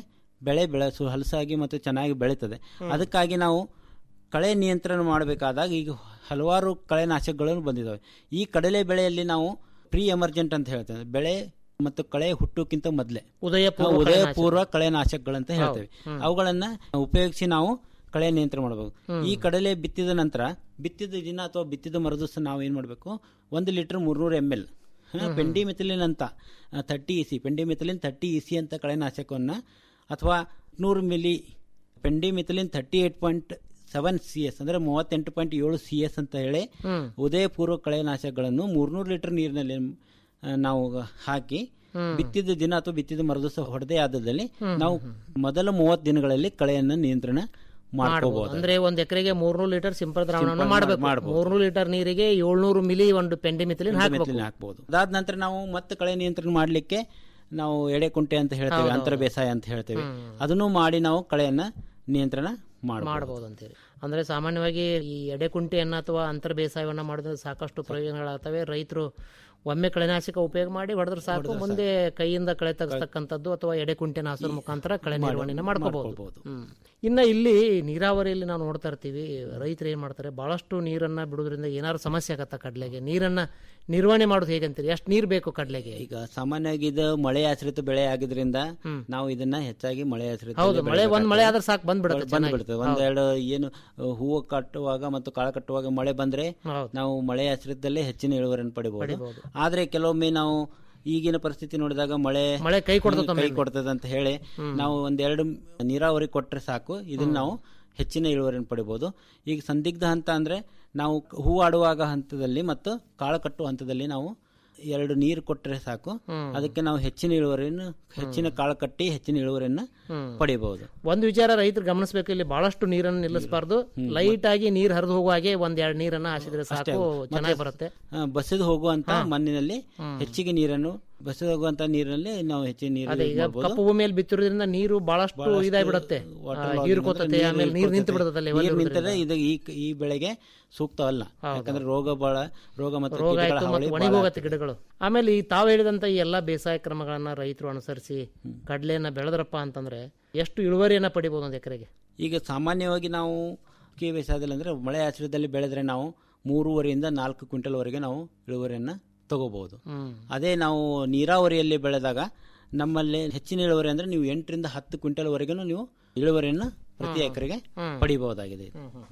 ಬೆಳೆ ಬೆಳೆಸು ಹಲಸಾಗಿ ಮತ್ತು ಚೆನ್ನಾಗಿ ಬೆಳೀತದೆ ಅದಕ್ಕಾಗಿ ನಾವು ಕಳೆ ನಿಯಂತ್ರಣ ಮಾಡಬೇಕಾದಾಗ ಈಗ ಹಲವಾರು ಕಳೆನಾಶಕಗಳು ಬಂದಿದ್ದಾವೆ ಈ ಕಡಲೆ ಬೆಳೆಯಲ್ಲಿ ನಾವು ಪ್ರೀ ಎಮರ್ಜೆಂಟ್ ಅಂತ ಹೇಳ್ತೇವೆ ಬೆಳೆ ಮತ್ತು ಕಳೆ ಹುಟ್ಟೋಕ್ಕಿಂತ ಮೊದಲೇ ಉದಯ ಪೂರ್ವ ನಾವು ಉದಯ ಕಳೆನಾಶಕ. ಪೂರ್ವ ಕಳೆನಾಶಕಗಳಂತ ಹೇಳ್ತೇವೆ ಹೌದು. ಹ್ಮ್. ಅವುಗಳನ್ನ ಉಪಯೋಗಿಸಿ ನಾವು ಕಳೆ ನಿಯಂತ್ರಣ ಮಾಡಬೇಕು ಈ ಕಡಲೆ ಬಿತ್ತಿದ ನಂತರ ಬಿತ್ತಿದ ದಿನ ಅಥವಾ ಬಿತ್ತಿದ ಮರುದಿವಸ ನಾವು ಏನ್ ಮಾಡಬೇಕು ಒಂದು ಲೀಟರ್ ಮೂರ್ನೂರು ಎಮ್ ಎಲ್ ಪೆಂಡಿಮಿಥಿಲಿನ್ ಅಂತ thirty E C pendimethalin thirty E C ಅಂತ ಕಳೆನಾಶಕವನ್ನ ಅಥವಾ ನೂರು ಮಿಲಿ pendimethalin thirty eight point seven C S ಅಂದ್ರೆ ಮೂವತ್ತೆಂಟು ಪಾಯಿಂಟ್ ಏಳು ಸಿ ಎಸ್ ಅಂತ ಹೇಳಿ ಹ್ಮ್. ಉದಯ ಪೂರ್ವ ಕಳೆನಾಶಕಗಳನ್ನು ಮೂರ್ನೂರು ಲೀಟರ್ ನೀರಿನಲ್ಲಿ ಆ, ನಾವು ಹಾಕಿ ಬಿತ್ತಿದ ದಿನ ಅಥವಾ ಬಿತ್ತಿದ ಮರುದಿವಸ ಹೊಡೆದೇ ಆದಲ್ಲಿ ನಾವು ಮೊದಲ ಮೂವತ್ತು ದಿನಗಳಲ್ಲಿ ಕಳೆಯನ್ನು ನಿಯಂತ್ರಣ ಮಾಡಬಹುದು ಮಾಡ್ಕೋಬಹುದು ಅಂದ್ರೆ ಒಂದ್ ಎಕರೆಗೆ ಮೂರ್ನೂರು ಲೀಟರ್ ಸಿಂಪಲ್ ದ್ರಾವಣವನ್ನು ಸಿಂಪಲ್ ಮಾಡಬೇಕು ಮಾಡ್ಬೋದು. ಮೂರ್ನೂರು ಲೀಟರ್ ನೀರಿಗೆ ಏಳ್ನೂರು ಮಿಲಿ ಒಂದು ಪೆಂಡಿಮಿಥಿಲಿನ್ ಹಾಕಬೇಕು ಮೆಥಿಲಿನ್ ಹಾಕ್ಬೋದು ಅದಾದ ನಂತರ ನಾವು ಮತ್ತೆ ಕಳೆ ನಿಯಂತ್ರಣ ಮಾಡಲಿಕ್ಕೆ ನಾವು ಎಡೆಕುಂಟೆ ಅಂತ ಹೇಳ್ತೇವೆ ಹೌದು, ಅಂತರ ಬೇಸಾಯ ಅಂತ ಹೇಳ್ತೇವೆ ಅದನ್ನು ಮಾಡಿ ನಾವು ಕಳೆಯನ್ನ ನಿಯಂತ್ರಣ ಮಾಡಬಹುದು ಮಾಡಬಹುದು ಅಂತೇಳಿ ಅಂದ್ರೆ ಸಾಮಾನ್ಯವಾಗಿ ಈ ಎಡೆಕುಂಟೆಯನ್ನ ಅಥವಾ ಅಂತರ ಬೇಸಾಯವನ್ನ ಮಾಡಿದ್ರೆ ಸಾಕಷ್ಟು ಪ್ರಯೋಜನಗಳಾಗ್ತವೆ ರೈತರು ಒಮ್ಮೆ ಕಳೆನಾಶಕ ಉಪಯೋಗ ಮಾಡಿ ಹೊಡೆದ್ರೆ ಸಾಕು ಮುಂದೆ ಕೈಯಿಂದ ಕಳೆ ತೆಗೆಸ್ತಕ್ಕಂಥದ್ದು ಅಥವಾ ಎಡೆಕುಂಟೆ ನಾಸರ ಮುಖಾಂತರ ಕಳೆ ನಿರ್ವಹಣೆ ಮಾಡ್ಕೋಬಹುದು ಇನ್ನ ಇಲ್ಲಿ ನೀರಾವರಿಯಲ್ಲಿ ನಾವು ನೋಡ್ತಾ ಇರ್ತೀವಿ ರೈತರು ಏನ್ ಮಾಡ್ತಾರೆ ಬಹಳಷ್ಟು ನೀರನ್ನ ಬಿಡೋದ್ರಿಂದ ಏನಾದ್ರು ಸಮಸ್ಯೆ ಆಗತ್ತ ಕಡ್ಲೆಗೆ ನೀರನ್ನ ನಿರ್ವಹಣೆ ಮಾಡೋದು ಹೇಗಂತೀರಿ ಎಷ್ಟು ನೀರ್ ಬೇಕು ಕಡ್ಲೆಗೆ ಈಗ ಸಾಮಾನ್ಯವಾಗಿ ಇದು ಮಳೆ ಆಶ್ರಿತ ಬೆಳೆ ಆಗಿದ್ರಿಂದ ನಾವು ಇದನ್ನ ಹೆಚ್ಚಾಗಿ ಮಳೆ ಆಶ್ರಿತ ಹೌದು ಮಳೆ ಒಂದ್ ಮಳೆ ಆದ್ರೆ ಸಾಕು ಬಂದ್ಬಿಡುತ್ತೆ ಚೆನ್ನಾಗಿ. ಬಂದ್ಬಿಡ್ತದೆ ಒಂದೆರಡು ಏನು ಅಹ್, ಹೂವು ಕಟ್ಟುವಾಗ ಮತ್ತು ಕಾಳು ಕಟ್ಟುವಾಗ ಮಳೆ ಬಂದ್ರೆ ಹೌದು. ನಾವು ಮಳೆ ಆಶ್ರಿತದಲ್ಲೇ ಹೆಚ್ಚಿನ ಇಳುವರಿಯನ್ನು ಪಡಿಬಹುದು ಪಡಿಬಹುದು. ಆದ್ರೆ ಕೆಲವೊಮ್ಮೆ ನಾವು ಈಗಿನ ಪರಿಸ್ಥಿತಿ ನೋಡಿದಾಗ ಮಳೆ ಮಳೆ ಕೈ ಕೊಡ್ತದೆ ಹ್ಮ್, ಕೈ ಕೊಡ್ತದೆ ಅಂತ ಹೇಳಿ ನಾವು ಒಂದೆರಡು ನೀರಾವರಿ ಕೊಟ್ರೆ ಸಾಕು ಇದನ್ನ ನಾವು ಹೆಚ್ಚಿನ ಇಳುವರಿಯನ್ನು ಪಡಿಬಹುದು ಈಗ ಸಂದಿಗ್ಧ ಹಂತ ಅಂದ್ರೆ ನಾವು ಹೂ ಆಡುವಾಗ ಹಂತದಲ್ಲಿ ಮತ್ತು ಕಾಳು ಕಟ್ಟುವ ಹಂತದಲ್ಲಿ ನಾವು ಎರಡು ನೀರು ಕೊಟ್ಟರೆ ಸಾಕು ಅದಕ್ಕೆ ನಾವು ಹೆಚ್ಚಿನ ಇಳುವರಿಯನ್ನು ಹೆಚ್ಚಿನ ಕಾಳು ಕಟ್ಟಿ ಹೆಚ್ಚಿನ ಇಳುವರಿಯನ್ನು ಪಡಿಬಹುದು ಒಂದು ವಿಚಾರ ರೈತರು ಗಮನಿಸಬೇಕು ಇಲ್ಲಿ ಬಹಳಷ್ಟು ನೀರನ್ನು ನಿಲ್ಲಿಸಬಾರ್ದು ಲೈಟ್ ಆಗಿ ನೀರ್ ಹರಿದು ಹೋಗುವ ಹಾಗೆ ಒಂದ್ ಎರಡು ನೀರನ್ನ ಹಾಸಿದ್ರೆ ಸಾಕು ಚೆನ್ನಾಗಿ ಬರುತ್ತೆ ಆ, ಬಸಿದು ಹೋಗುವಂತ ಮಣ್ಣಿನಲ್ಲಿ ಹೆಚ್ಚಿಗೆ ನೀರನ್ನು ಬಸಿದು ಹೋಗುವಂತ ನೀರಿನಲ್ಲಿ ನಾವು ಹೆಚ್ಚಿನ ನೀರು ಅದೇ use ಈಗ ಮಾಡ್ಬೋದು. ಕಪ್ಪು ಭೂಮಿಯಲ್ಲಿ ಬಿತ್ತಿರೋದ್ರಿಂದ ನೀರು ಬಹಳಷ್ಟು ಬಹಳಷ್ಟು ಇದಾಗ್ಬಿಡುತ್ತೆ water ಆ, logging ಹೀರ್ಕೋತತೆ ಅಂದ್ರೆ ಆಮೇಲೆ ನೀರು ನಿಂತು ಬಿಡುತ್ತೆ ನೀರು ನಿಂತರೆ ಇದು ಈ ಈ ಬೆಳೆಗೆ ಸೂಕ್ತವಲ್ಲ ಯಾಕಂದ್ರೆ ರೋಗ ಬಹಳ ರೋಗ ಮತ್ತು ರೋಗ ಕೀಟಗಳ ಆಯ್ತು ಹಾವಳಿ ಮತ್ತು ಬಹಳ ಒಣಗೋಗತ್ತೆ ಗಿಡಗಳು ಆಮೇಲೆ ಈ ತಾವು ಹೇಳಿದಂತ ಈ ಎಲ್ಲಾ ಬೇಸಾಯ ಕ್ರಮಗಳನ್ನ ರೈತರು ಅನುಸರಿಸಿ ಕಡ್ಲೆಯನ್ನ ಬೆಳೆದ್ರಪ್ಪ ಅಂತಂದ್ರೆ ಎಷ್ಟು ಇಳುವರಿಯನ್ನ ಪಡಿಬಹುದು ಒಂದು ಎಕರೆಗೆ ಈಗ ಸಾಮಾನ್ಯವಾಗಿ ನಾವು ಕಿ ಬೇಸಾಯದಲ್ಲಿ ಅಂದ್ರೆ ಮಳೆ ಆಶ್ರಯದಲ್ಲಿ ಬೆಳೆದ್ರೆ ನಾವು ಮೂರುವರೆಯಿಂದ ನಾಲ್ಕು ಕ್ವಿಂಟಲ್ ವರೆಗೆ ನಾವು ಇಳುವರಿಯನ್ನ ತಗೋಬಹುದು ಹ್ಮ್. ಅದೇ ನಾವು ನೀರಾವರಿಯಲ್ಲಿ ಬೆಳೆದಾಗ ನಮ್ಮಲ್ಲಿ ಹೆಚ್ಚಿನ ಇಳುವರಿ ಅಂದ್ರೆ ನೀವು ಎಂಟರಿಂದ ಹತ್ತು ಕ್ವಿಂಟಲ್ ವರೆಗೂ ನೀವು ಇಳುವರಿಯನ್ನ ಪ್ರತಿ ಎಕರೆಗೆ ಪಡಿಬಹುದಾಗಿದೆ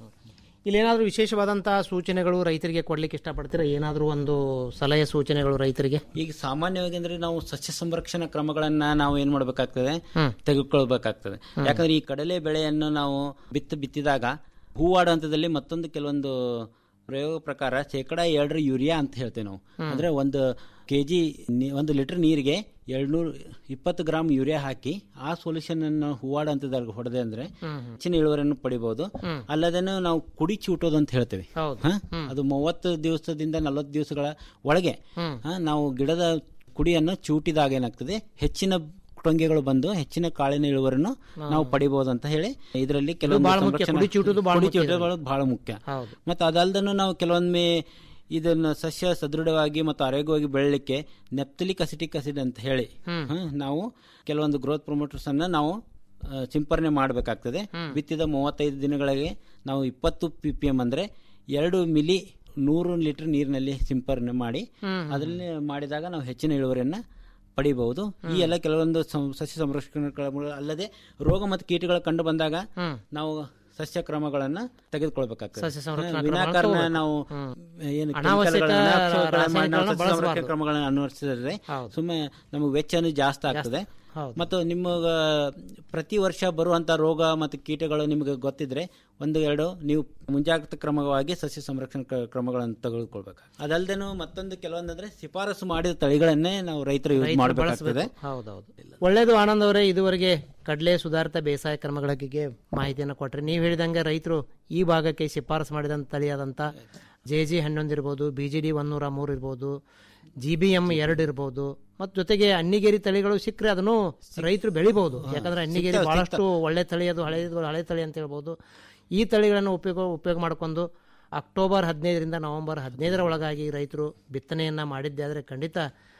ಇಲ್ಲಿ ಏನಾದರೂ ವಿಶೇಷವಾದಂತಹ ಸೂಚನೆಗಳು ರೈತರಿಗೆ ಕೊಡ್ಲಿಕ್ಕೆ ಇಷ್ಟಪಡ್ತೀರಾ ಏನಾದರೂ ಒಂದು ಸಲಹೆ ಸೂಚನೆಗಳು ರೈತರಿಗೆ ಈಗ ಸಾಮಾನ್ಯವಾಗಿ ಅಂದ್ರೆ ನಾವು ಸಸ್ಯ ಸಂರಕ್ಷಣಾ ಕ್ರಮಗಳನ್ನ ನಾವು ಏನ್ ಮಾಡ್ಬೇಕಾಗ್ತದೆ ತೆಗೆದುಕೊಳ್ಬೇಕಾಗ್ತದೆ ಯಾಕಂದ್ರೆ ಈ ಕಡಲೆ ಬೆಳೆಯನ್ನು ನಾವು ಬಿತ್ತು ಬಿತ್ತಿದಾಗ ಹೂವಾಡ ಹಂತದಲ್ಲಿ ಮತ್ತೊಂದು ಕೆಲವೊಂದು ಪ್ರಯೋಗ ಪ್ರಕಾರ ಶೇಕಡ ಎರಡರ ಯೂರಿಯಾ ಅಂತ ಹೇಳ್ತೇವೆ ನಾವು ಅಂದ್ರೆ ಒಂದು ಕೆಜಿ ಒಂದು ಲೀಟರ್ ನೀರಿಗೆ ಎರಡ್ನೂರ ಇಪ್ಪತ್ತು ಗ್ರಾಮ್ ಯೂರಿಯಾ ಹಾಕಿ ಆ ಸೊಲ್ಯೂಷನ್ ಅನ್ನು ಹೂವಾಡ ಹಂತದಲ್ಲಿ ಹೊಡೆದೆ ಅಂದ್ರೆ ಹೆಚ್ಚಿನ ಇಳುವರಿಯನ್ನು ಪಡಿಬಹುದು ಅಲ್ಲದೆ ನಾವು ಕುಡಿ ಚೂಟೋದು ಅಂತ ಹೇಳ್ತೇವೆ ಹೌದು. ಹ? ಅದು ಮೂವತ್ತು ದಿವಸದಿಂದ ನಲವತ್ತು ದಿವಸಗಳ ಒಳಗೆ ಹ, ನಾವು ಗಿಡದ ಕುಡಿಯನ್ನು ಚೂಟಿದಾಗ ಏನಾಗ್ತದೆ ಹೆಚ್ಚಿನ ಟೊಂಗೆಗಳು ಬಂದು ಹೆಚ್ಚಿನ ಕಾಳಿನ ಇಳುವರಿಯನ್ನು ನಾವು ಪಡಿಬಹುದು ಅಂತ ಹೇಳಿ ಇದರಲ್ಲಿ ಕೆಲವೊಂದು ಬಹಳ ಮುಖ್ಯ. ಸಂರಕ್ಷಣಾ- ಕುಡಿ ಚೂಟುದು ಬಹಳ ಕುಡಿ ಮುಖ್ಯ ಚೂಟುಗಳು ಬಹಳ ಮುಖ್ಯ ಹೌದು. ಮತ್ತೆ ಅದಲ್ದನು ನಾವು ಕೆಲವೊಮ್ಮೆ ಇದನ್ನ ಸಸ್ಯ ಸದೃಢವಾಗಿ ಮತ್ತು ಆರೋಗ್ಯವಾಗಿ ಬೆಳಲಿಕ್ಕೆ ನೆಪ್ತಲಿಕ್ ಅಸಿಟಿಕ್ ಅಸಿಡ್ ಅಂತ ಹೇಳಿ ಹ, ನಾವು ಕೆಲವೊಂದು ಗ್ರೋತ್ ಪ್ರೊಮೋಟರ್ಸ್ ಅನ್ನ ನಾವು ಆ, ಸಿಂಪರಣೆ ಮಾಡಬೇಕಾಗ್ತದೆ ಬಿತ್ತಿದ ಮೂವತ್ತೈದು ದಿನಗಳಿಗೆ ನಾವು ಇಪ್ಪತ್ತು ಪಿ ಪಿ ಎಂ ಅಂದ್ರೆ ಎರಡು ಮಿಲಿ ನೂರು ಲೀಟರ್ ನೀರಿನಲ್ಲಿ ಸಿಂಪರಣೆ ಮಾಡಿ ಅದರಲ್ಲಿ ಮಾಡಿದಾಗ ನಾವು ಹೆಚ್ಚಿನ ಇಳುವರಿಯನ್ನ ಪಡಿಬಹುದು ಈ ಎಲ್ಲ ಕೆಲವೊಂದು ಸಂ- ಸಸ್ಯ ಸಂರಕ್ಷಣಾ ಕ್ರಮಗಳು ಅಲ್ಲದೆ ರೋಗ ಮತ್ತು ಕೀಟಗಳು ಕಂಡು ಬಂದಾಗ ನಾವು ಸಸ್ಯ ಕ್ರಮಗಳನ್ನ ತೆಗೆದುಕೊಳ್ಬೇಕಾಗ್ತದೆ ಸಸ್ಯ ಸಂರಕ್ಷಣಾ ಹ, ವಿನಾಕಾರಣ ಕ್ರಮಗಳನ್ನ ನಾವು ಏನು ಅನಾವಶ್ಯಕ ಕೆಮಿಕಲ್ಗಳನ್ನ, ಅನಾವಶ್ಯಕಗಳನ್ನ ಮಾಡಿ ನಾವು ರಾಸಾಯನಿಕಗಳನ್ನ ಸಸ್ಯ ಸಂರಕ್ಷಣಾ ಬಳಸಬಾರ್ದು. ಕ್ರಮಗಳನ್ನ ಅನುವರ್ತಿಸಿದ್ರೆ ಸುಮ್ಮನೆ ನಮಗೆ ವೆಚ್ಚನೂ ಜಾಸ್ತಿ ಆಗ್ತದೆ ಹೌದು. ಮತ್ತು ನಿಮಗ ಪ್ರತಿ ವರ್ಷ ಬರುವಂತ ರೋಗ ಮತ್ತು ಕೀಟಗಳು ನಿಮಗೆ ಗೊತ್ತಿದ್ರೆ ಒಂದು ಎರಡು ನೀವು ಮುಂಜಾಗ್ರತಾ ಕ್ರಮವಾಗಿ ಸಸ್ಯ ಸಂರಕ್ಷಣಾ ಕ್ರ- ಕ್ರಮಗಳನ್ನು ತೆಗೆದುಕೊಳ್ಬೇಕು ಅದಲ್ದೇನು ಮತ್ತೊಂದು ಕೆಲವೊಂದಂದ್ರೆ ಶಿಫಾರಸು ಮಾಡಿದ ತಳಿಗಳನ್ನೇ ನಾವು ರೈತರು ಯೂಸ್ ರೈತರು ಮಾಡಬೇಕಾಗ್ತದೆ ಬಳಸ್ಬೇಕು. ಹೌದೌದು ಒಳ್ಳೇದು ಆನಂದ್ ಅವರೇ ಇದುವರೆಗೆ ಕಡಲೆ ಸುಧಾರಿತ ಬೇಸಾಯ ಕ್ರಮಗಳ ಬಗ್ಗೆ ಮಾಹಿತಿಯನ್ನು ಕೊಟ್ರಿ ನೀವು ಹೇಳಿದಂಗೆ ರೈತರು ಈ ಭಾಗಕ್ಕೆ ಶಿಫಾರಸು ಮಾಡಿದಂತ ತಳಿಯಾದಂತ ಜೆ ಜಿ ಹನ್ನೊಂದು ಇರ್ಬೋದು ಬಿ ಜಿ ಡಿ ಒನ್ನೂರ ಮೂರು ಇರ್ಬೋದು ಜಿ ಬಿ ಎಂ ಎರಡು ಇರ್ಬೋದು ಮತ್ತು ಜೊತೆಗೆ ಅಣ್ಣಿಗೇರಿ ತಳಿಗಳು ಸಿಕ್ಕರೆ ಅದನ್ನು ರೈತರು ಬೆಳಿಬಹುದು ಯಾಕಂದ್ರೆ ಅಣ್ಣಿಗೇರಿ ಸಿಗ್ತಾವೆ, ಬಹಳಷ್ಟು ಒಳ್ಳೆ ತಳಿ ಅದು ಹಳೆ ಹಳೆ ತಳಿ ಅಂತ ಹೇಳ್ಬೋದು ಈ ತಳಿಗಳನ್ನು ಉಪಯೋಗ ಉಪಯೋಗ ಮಾಡಿಕೊಂಡು ಅಕ್ಟೋಬರ್ ಹದಿನೈದರಿಂದ ನವೆಂಬರ್ ಹದಿನೈದರ ಒಳಗಾಗಿ ರೈತರು ಬಿತ್ತನೆಯನ್ನ ಮಾಡಿದ್ದೆ ಆದರೆ ಖಂಡಿತ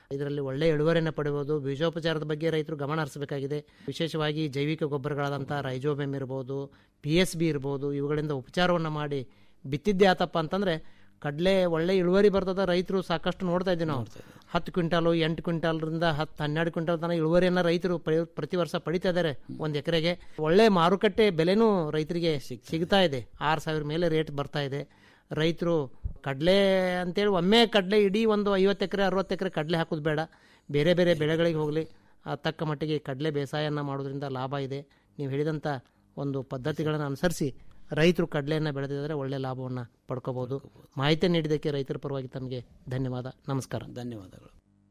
ಇದರಲ್ಲಿ ಒಳ್ಳೆಯ ಇಳುವರಿಯನ್ನು ಪಡೆಯಬಹುದು ಬೀಜೋಪಚಾರದ ಬಗ್ಗೆ ರೈತರು ಗಮನ ಹರಿಸಬೇಕಾಗಿದೆ ವಿಶೇಷವಾಗಿ ಜೈವಿಕ ಗೊಬ್ಬರಗಳಾದಂಥ ರೈಜೋಬೆಮ್ ಇರ್ಬೋದು ಪಿ ಎಸ್ ಬಿ ಇರ್ಬೋದು ಇವುಗಳಿಂದ ಉಪಚಾರವನ್ನು ಮಾಡಿ ಬಿತ್ತಿದ್ದೆ ಆತಪ್ಪ ಅಂತಂದರೆ ಕಡಲೆ ಒಳ್ಳೆ ಇಳುವರಿ ಬರ್ತದ ರೈತರು ಸಾಕಷ್ಟು ನೋಡ್ತಾ ಇದ್ದೀವಿ ನಾವು ಹತ್ತು ಕ್ವಿಂಟಾಲು ಎಂಟು ಕ್ವಿಂಟಾಲ್ರಿಂದ ಹತ್ತು ಹನ್ನೆರಡು ಕ್ವಿಂಟಾಲ್ ತನಕ ಇಳುವರಿಯನ್ನು ರೈತರು ಪಡೆ- ಪ್ರತಿ ವರ್ಷ ಪಡಿತಾ ಇದ್ದಾರೆ ಒಂದು ಎಕರೆಗೆ ಒಳ್ಳೆ ಮಾರುಕಟ್ಟೆ ಬೆಲೆನೂ ರೈತರಿಗೆ ಸಿಗ್ತಾ ಇದೆ ಆರು ಸಾವಿರ ಮೇಲೆ ರೇಟ್ ಬರ್ತಾ ಇದೆ ರೈತರು ಕಡಲೆ ಅಂತೇಳಿ ಒಮ್ಮೆ ಕಡಲೆ ಇಡೀ ಒಂದು ಐವತ್ತು ಎಕರೆ ಅರವತ್ತು ಎಕರೆ ಕಡಲೆ ಹಾಕೋದು ಬೇಡ ಬೇರೆ ಬೇರೆ ಬೆಳೆಗಳಿಗೆ ಹೋಗಲಿ ತಕ್ಕ ಮಟ್ಟಿಗೆ ಕಡಲೆ ಬೇಸಾಯನ ಮಾಡೋದ್ರಿಂದ ಲಾಭ ಇದೆ ನೀವು ಹೇಳಿದಂಥ ಒಂದು ಪದ್ಧತಿಗಳನ್ನು ಅನುಸರಿಸಿ ರೈತರು ಕಡಲೆಯನ್ನು ಬೆಳೆದಿದ್ರೆ ಒಳ್ಳೆ ಲಾಭವನ್ನು ಪಡ್ಕೋಬಹುದು ಮಾಹಿತಿ ನೀಡಿದ್ದಕ್ಕೆ ರೈತರ ಪರವಾಗಿ ತಮಗೆ ಧನ್ಯವಾದ ನಮಸ್ಕಾರ ಧನ್ಯವಾದಗಳು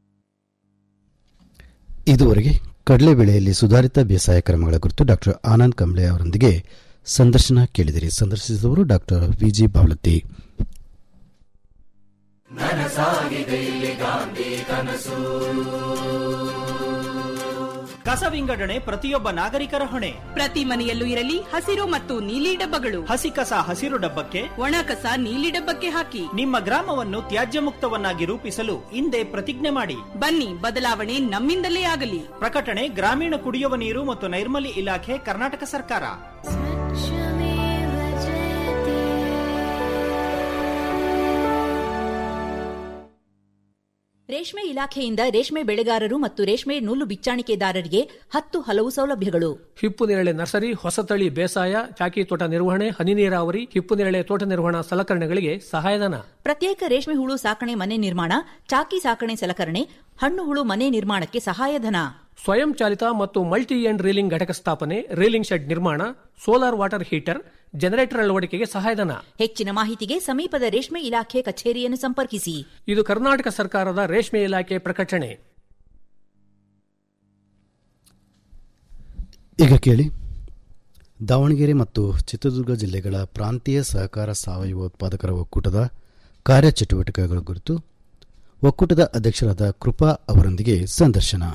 ಇದುವರೆಗೆ ಕಡಲೆ ಬೆಳೆಯಲ್ಲಿ ಸುಧಾರಿತ ಬೇಸಾಯ ಕ್ರಮಗಳ ಕುರಿತು ಡಾಕ್ಟರ್ ಆನಂದ್ ಕಂಬ್ಳೆ ಅವರೊಂದಿಗೆ ಸಂದರ್ಶನ ಕೇಳಿದಿರಿ ಸಂದರ್ಶಿಸಿದವರು ಡಾಕ್ಟರ್ ವಿಜಿ ಬಾವಲತ್ತಿ ನನಸಾಗಿದೆ ಇಲ್ಲಿ ಗಾಂಧಿ ಕನಸು ಕಸ ವಿಂಗಡಣೆ ಪ್ರತಿಯೊಬ್ಬ ನಾಗರಿಕರ ಹೊಣೆ ಪ್ರತಿ ಮನೆಯಲ್ಲೂ ಇರಲಿ ಹಸಿರು ಮತ್ತು ನೀಲಿ ಡಬ್ಬಗಳು ಹಸಿ ಕಸ ಹಸಿರು ಡಬ್ಬಕ್ಕೆ ಒಣ ಕಸ ನೀಲಿ ಡಬ್ಬಕ್ಕೆ ಹಾಕಿ ನಿಮ್ಮ ಗ್ರಾಮವನ್ನು ತ್ಯಾಜ್ಯ ಮುಕ್ತವನ್ನಾಗಿ ರೂಪಿಸಲು ಹಿಂದೆ ಪ್ರತಿಜ್ಞೆ ಮಾಡಿ ಬನ್ನಿ ಬದಲಾವಣೆ ನಮ್ಮಿಂದಲೇ ಆಗಲಿ ಪ್ರಕಟಣೆ ಗ್ರಾಮೀಣ ಕುಡಿಯುವ ನೀರು ಮತ್ತು ನೈರ್ಮಲ್ಯ ಇಲಾಖೆ ಕರ್ನಾಟಕ ಸರ್ಕಾರ ರೇಷ್ಮೆ ಇಲಾಖೆಯಿಂದ ರೇಷ್ಮೆ ಬೆಳೆಗಾರರು ಮತ್ತು ರೇಷ್ಮೆ ನೂಲು ಬಿಚ್ಚಾಣಿಕೆದಾರರಿಗೆ ಹತ್ತು ಹಲವು ಸೌಲಭ್ಯಗಳು ಹಿಪ್ಪು ನೇರಳೆ ನರ್ಸರಿ ಹೊಸತಳಿ ಬೇಸಾಯ ಚಾಕಿ ತೋಟ ನಿರ್ವಹಣೆ ಹನಿ ನೀರಾವರಿ ಹಿಪ್ಪು ನೇರಳೆ ತೋಟ ನಿರ್ವಹಣಾ ಸಲಕರಣೆಗಳಿಗೆ ಸಹಾಯಧನ ಪ್ರತ್ಯೇಕ ರೇಷ್ಮೆ ಹುಳು ಸಾಕಣೆ ಮನೆ ನಿರ್ಮಾಣ ಚಾಕಿ ಸಾಕಣೆ ಸಲಕರಣೆ ಹಣ್ಣು ಹುಳು ಮನೆ ನಿರ್ಮಾಣಕ್ಕೆ ಸಹಾಯಧನ ಸ್ವಯಂ ಚಾಲಿತ ಮತ್ತು ಮಲ್ಟಿ ಎಂಡ್ ರೀಲಿಂಗ್ ಘಟಕ ಸ್ಥಾಪನೆ ರೀಲಿಂಗ್ ಶೆಡ್ ನಿರ್ಮಾಣ ಸೋಲಾರ್ ವಾಟರ್ ಹೀಟರ್ ಜನರೇಟರ್ ಅಳವಡಿಕೆಗೆ ಸಹಾಯಧನ ಹೆಚ್ಚಿನ ಮಾಹಿತಿಗೆ ಸಮೀಪದ ರೇಷ್ಮೆ ಇಲಾಖೆ ಕಚೇರಿಯನ್ನು ಸಂಪರ್ಕಿಸಿ ಇದು ಕರ್ನಾಟಕ ಸರ್ಕಾರದ ರೇಷ್ಮೆ ಇಲಾಖೆ ಪ್ರಕಟಣೆ ಈಗ ಕೇಳಿ ದಾವಣಗೆರೆ ಮತ್ತು ಚಿತ್ರದುರ್ಗ ಜಿಲ್ಲೆಗಳ ಪ್ರಾಂತೀಯ ಸಹಕಾರ ಸಾವಯವ ಉತ್ಪಾದಕರ ಒಕ್ಕೂಟದ ಕಾರ್ಯಚಟುವಟಿಕೆಗಳ ಕುರಿತು ಒಕ್ಕೂಟದ ಅಧ್ಯಕ್ಷರಾದ ಕೃಪಾ ಅವರೊಂದಿಗೆ ಸಂದರ್ಶನ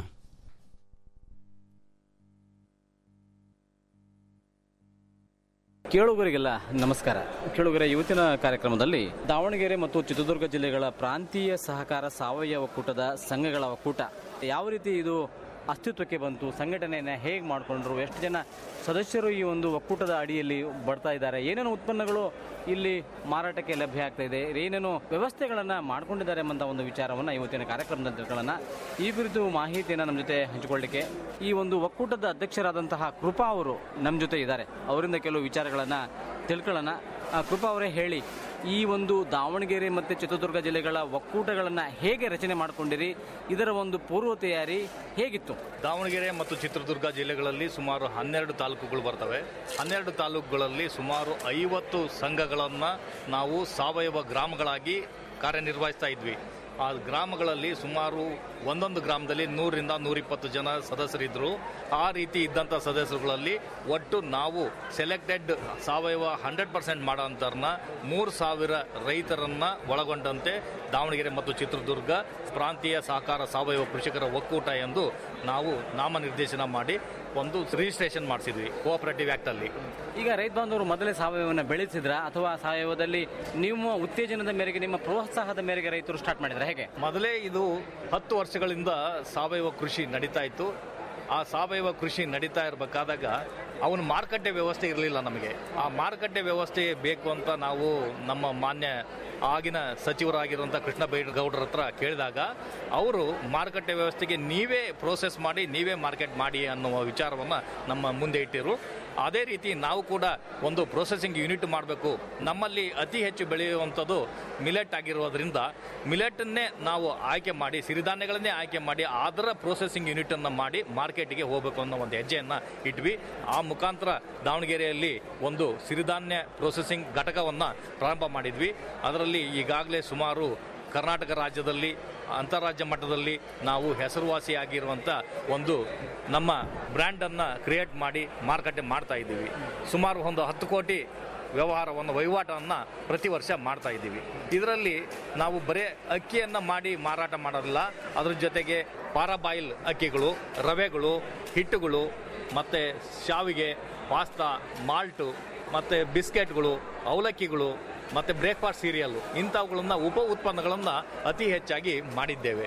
ಕೇಳುಗರಿಗೆಲ್ಲ ನಮಸ್ಕಾರ ಕೇಳುಗರ ಇವತ್ತಿನ ಕಾರ್ಯಕ್ರಮದಲ್ಲಿ ದಾವಣಗೆರೆ ಮತ್ತು ಚಿತ್ರದುರ್ಗ ಜಿಲ್ಲೆಗಳ ಪ್ರಾಂತೀಯ ಸಹಕಾರ ಸಾವಯವ ಒಕ್ಕೂಟದ ಸಂಘಗಳ ಒಕ್ಕೂಟ ಯಾವ ರೀತಿ ಇದು ಅಸ್ತಿತ್ವಕ್ಕೆ ಬಂತು ಸಂಘಟನೆಯನ್ನು ಹೇಗೆ ಮಾಡಿಕೊಂಡ್ರು ಎಷ್ಟು ಜನ ಸದಸ್ಯರು ಈ ಒಂದು ಒಕ್ಕೂಟದ ಅಡಿಯಲ್ಲಿ ಬರ್ತಾ ಇದ್ದಾರೆ ಏನೇನು ಉತ್ಪನ್ನಗಳು ಇಲ್ಲಿ ಮಾರಾಟಕ್ಕೆ ಲಭ್ಯ ಆಗ್ತಾ ಇದೆ ಏನೇನು ವ್ಯವಸ್ಥೆಗಳನ್ನು ಮಾಡ್ಕೊಂಡಿದ್ದಾರೆ ಎಂಬಂಥ ಒಂದು ವಿಚಾರವನ್ನು ಇವತ್ತಿನ ಕಾರ್ಯಕ್ರಮದಲ್ಲಿ ತಿಳ್ಕೊಳ್ಳೋಣ ಈ ಕುರಿತು ಮಾಹಿತಿಯನ್ನು ನಮ್ಮ ಜೊತೆ ಹಂಚಿಕೊಳ್ಳಿಕ್ಕೆ ಈ ಒಂದು ಒಕ್ಕೂಟದ ಅಧ್ಯಕ್ಷರಾದಂತಹ ಕೃಪಾ ಅವರು ನಮ್ಮ ಜೊತೆ ಇದ್ದಾರೆ ಅವರಿಂದ ಕೆಲವು ವಿಚಾರಗಳನ್ನು ತಿಳ್ಕೊಳ್ಳೋಣ ಆ, ಕೃಪಾ ಅವರೇ ಹೇಳಿ ಈ ಒಂದು ದಾವಣಗೆರೆ ಮತ್ತು ಚಿತ್ರದುರ್ಗ ಜಿಲ್ಲೆಗಳ ಒಕ್ಕೂಟಗಳನ್ನು ಹೇಗೆ ರಚನೆ ಮಾಡ್ಕೊಂಡಿರಿ ಇದರ ಒಂದು ಪೂರ್ವ ತಯಾರಿ ಹೇಗಿತ್ತು ದಾವಣಗೆರೆ ಮತ್ತು ಚಿತ್ರದುರ್ಗ ಜಿಲ್ಲೆಗಳಲ್ಲಿ ಸುಮಾರು ಹನ್ನೆರಡು ತಾಲೂಕುಗಳು ಬರ್ತವೆ ಹನ್ನೆರಡು ತಾಲೂಕುಗಳಲ್ಲಿ ಸುಮಾರು ಐವತ್ತು ಸಂಘಗಳನ್ನು ನಾವು ಸಾವಯವ ಗ್ರಾಮಗಳಾಗಿ ಕಾರ್ಯನಿರ್ವಹಿಸ್ತಾ ಇದ್ವಿ ಆ ಗ್ರಾಮಗಳಲ್ಲಿ ಸುಮಾರು ಒಂದೊಂದು ಗ್ರಾಮದಲ್ಲಿ ನೂರಿಂದ ನೂರಿಪ್ಪತ್ತು ಜನ ಸದಸ್ಯರಿದ್ದರು ಆ ರೀತಿ ಇದ್ದಂಥ ಸದಸ್ಯರುಗಳಲ್ಲಿ ಒಟ್ಟು ನಾವು ಸೆಲೆಕ್ಟೆಡ್ ಸಾವಯವ ಹಂಡ್ರೆಡ್ ಪರ್ಸೆಂಟ್ ಮಾಡೋಂಥವ್ರನ್ನ ಮೂರು ಸಾವಿರ ರೈತರನ್ನ ಒಳಗೊಂಡಂತೆ ದಾವಣಗೆರೆ ಮತ್ತು ಚಿತ್ರದುರ್ಗ ಪ್ರಾಂತೀಯ ಸಹಕಾರ ಸಾವಯವ ಕೃಷಿಕರ ಒಕ್ಕೂಟ ಎಂದು ನಾವು ನಾಮನಿರ್ದೇಶನ ಮಾಡಿ ಒಂದು ರಿಜಿಸ್ಟ್ರೇಷನ್ ಮಾಡಿಸಿದ್ವಿ ಕೋಆಪರೇಟಿವ್ ಆ್ಯಕ್ಟಲ್ಲಿ ಈಗ ರೈತ ಬಾಂಧವರು ಮೊದಲೇ ಸಾವಯವವನ್ನು ಬೆಳೆಸಿದ್ರ ಅಥವಾ ಸಾವಯವದಲ್ಲಿ ನಿಮ್ಮ ಉತ್ತೇಜನದ ಮೇರೆಗೆ ನಿಮ್ಮ ಪ್ರೋತ್ಸಾಹದ ಮೇರೆಗೆ ರೈತರು ಸ್ಟಾರ್ಟ್ ಮಾಡಿದ್ರೆ ಹೇಗೆ ಮೊದಲೇ ಇದು ಹತ್ತು ವರ್ಷಗಳಿಂದ ಸಾವಯವ ಕೃಷಿ ನಡೀತಾ ಇತ್ತು ಆ ಸಾವಯವ ಕೃಷಿ ನಡೀತಾ ಇರಬೇಕಾದಾಗ ಅವನ ಮಾರುಕಟ್ಟೆ ವ್ಯವಸ್ಥೆ ಇರಲಿಲ್ಲ ನಮಗೆ ಆ ಮಾರುಕಟ್ಟೆ ವ್ಯವಸ್ಥೆ ಬೇಕು ಅಂತ ನಾವು ನಮ್ಮ ಮಾನ್ಯ ಆಗಿನ ಸಚಿವರಾಗಿರುವಂಥ ಕೃಷ್ಣ ಬೈರೇಗೌಡರ ಹತ್ರ ಕೇಳಿದಾಗ ಅವರು ಮಾರುಕಟ್ಟೆ ವ್ಯವಸ್ಥೆಗೆ ನೀವೇ ಪ್ರೋಸೆಸ್ ಮಾಡಿ ನೀವೇ ಮಾರ್ಕೆಟ್ ಮಾಡಿ ಅನ್ನುವ ವಿಚಾರವನ್ನು ನಮ್ಮ ಮುಂದೆ ಇಟ್ಟಿರು ಅದೇ ರೀತಿ ನಾವು ಕೂಡ ಒಂದು ಪ್ರೊಸೆಸಿಂಗ್ ಯೂನಿಟ್ ಮಾಡಬೇಕು ನಮ್ಮಲ್ಲಿ ಅತಿ ಹೆಚ್ಚು ಬೆಳೆಯುವಂಥದ್ದು ಮಿಲೆಟ್ ಆಗಿರೋದ್ರಿಂದ ಮಿಲೆಟನ್ನೇ ನಾವು ಆಯ್ಕೆ ಮಾಡಿ ಸಿರಿಧಾನ್ಯಗಳನ್ನೇ ಆಯ್ಕೆ ಮಾಡಿ ಅದರ ಪ್ರೊಸೆಸಿಂಗ್ ಯೂನಿಟನ್ನು ಮಾಡಿ ಮಾರ್ಕೆಟಿಗೆ ಹೋಗಬೇಕು ಅನ್ನೋ ಒಂದು ಹೆಜ್ಜೆಯನ್ನು ಇಟ್ವಿ ಆ ಮುಖಾಂತರ ದಾವಣಗೆರೆಯಲ್ಲಿ ಒಂದು ಸಿರಿಧಾನ್ಯ ಪ್ರೊಸೆಸಿಂಗ್ ಘಟಕವನ್ನು ಪ್ರಾರಂಭ ಮಾಡಿದ್ವಿ ಅದರಲ್ಲಿ ಈಗಾಗಲೇ ಸುಮಾರು ಕರ್ನಾಟಕ ರಾಜ್ಯದಲ್ಲಿ ಅಂತಾರಾಜ್ಯ ಮಟ್ಟದಲ್ಲಿ ನಾವು ಹೆಸರುವಾಸಿಯಾಗಿರುವಂಥ ಒಂದು ನಮ್ಮ ಬ್ರ್ಯಾಂಡನ್ನು ಕ್ರಿಯೇಟ್ ಮಾಡಿ ಮಾರುಕಟ್ಟೆ ಮಾಡ್ತಾ ಇದ್ದೀವಿ ಸುಮಾರು ಒಂದು ಹತ್ತು ಕೋಟಿ ವ್ಯವಹಾರವನ್ನು ವಹಿವಾಟವನ್ನು ಪ್ರತಿ ವರ್ಷ ಮಾಡ್ತಾ ಇದ್ದೀವಿ ಇದರಲ್ಲಿ ನಾವು ಬರೇ ಅಕ್ಕಿಯನ್ನು ಮಾಡಿ ಮಾರಾಟ ಮಾಡೋದಿಲ್ಲ ಅದ್ರ ಜೊತೆಗೆ ಪಾರಾಬಾಯಿಲ್ ಅಕ್ಕಿಗಳು ರವೆಗಳು ಹಿಟ್ಟುಗಳು ಮತ್ತು ಶಾವಿಗೆ ಪಾಸ್ತಾ ಮಾಲ್ಟು ಮತ್ತು ಬಿಸ್ಕೆಟ್ಗಳು ಅವಲಕ್ಕಿಗಳು ಮತ್ತು ಬ್ರೇಕ್ಫಾಸ್ಟ್ ಸೀರಿಯಲ್ಲು ಇಂಥವುಗಳನ್ನು ಉಪ ಉತ್ಪನ್ನಗಳನ್ನು ಅತಿ ಹೆಚ್ಚಾಗಿ ಮಾಡಿದ್ದೇವೆ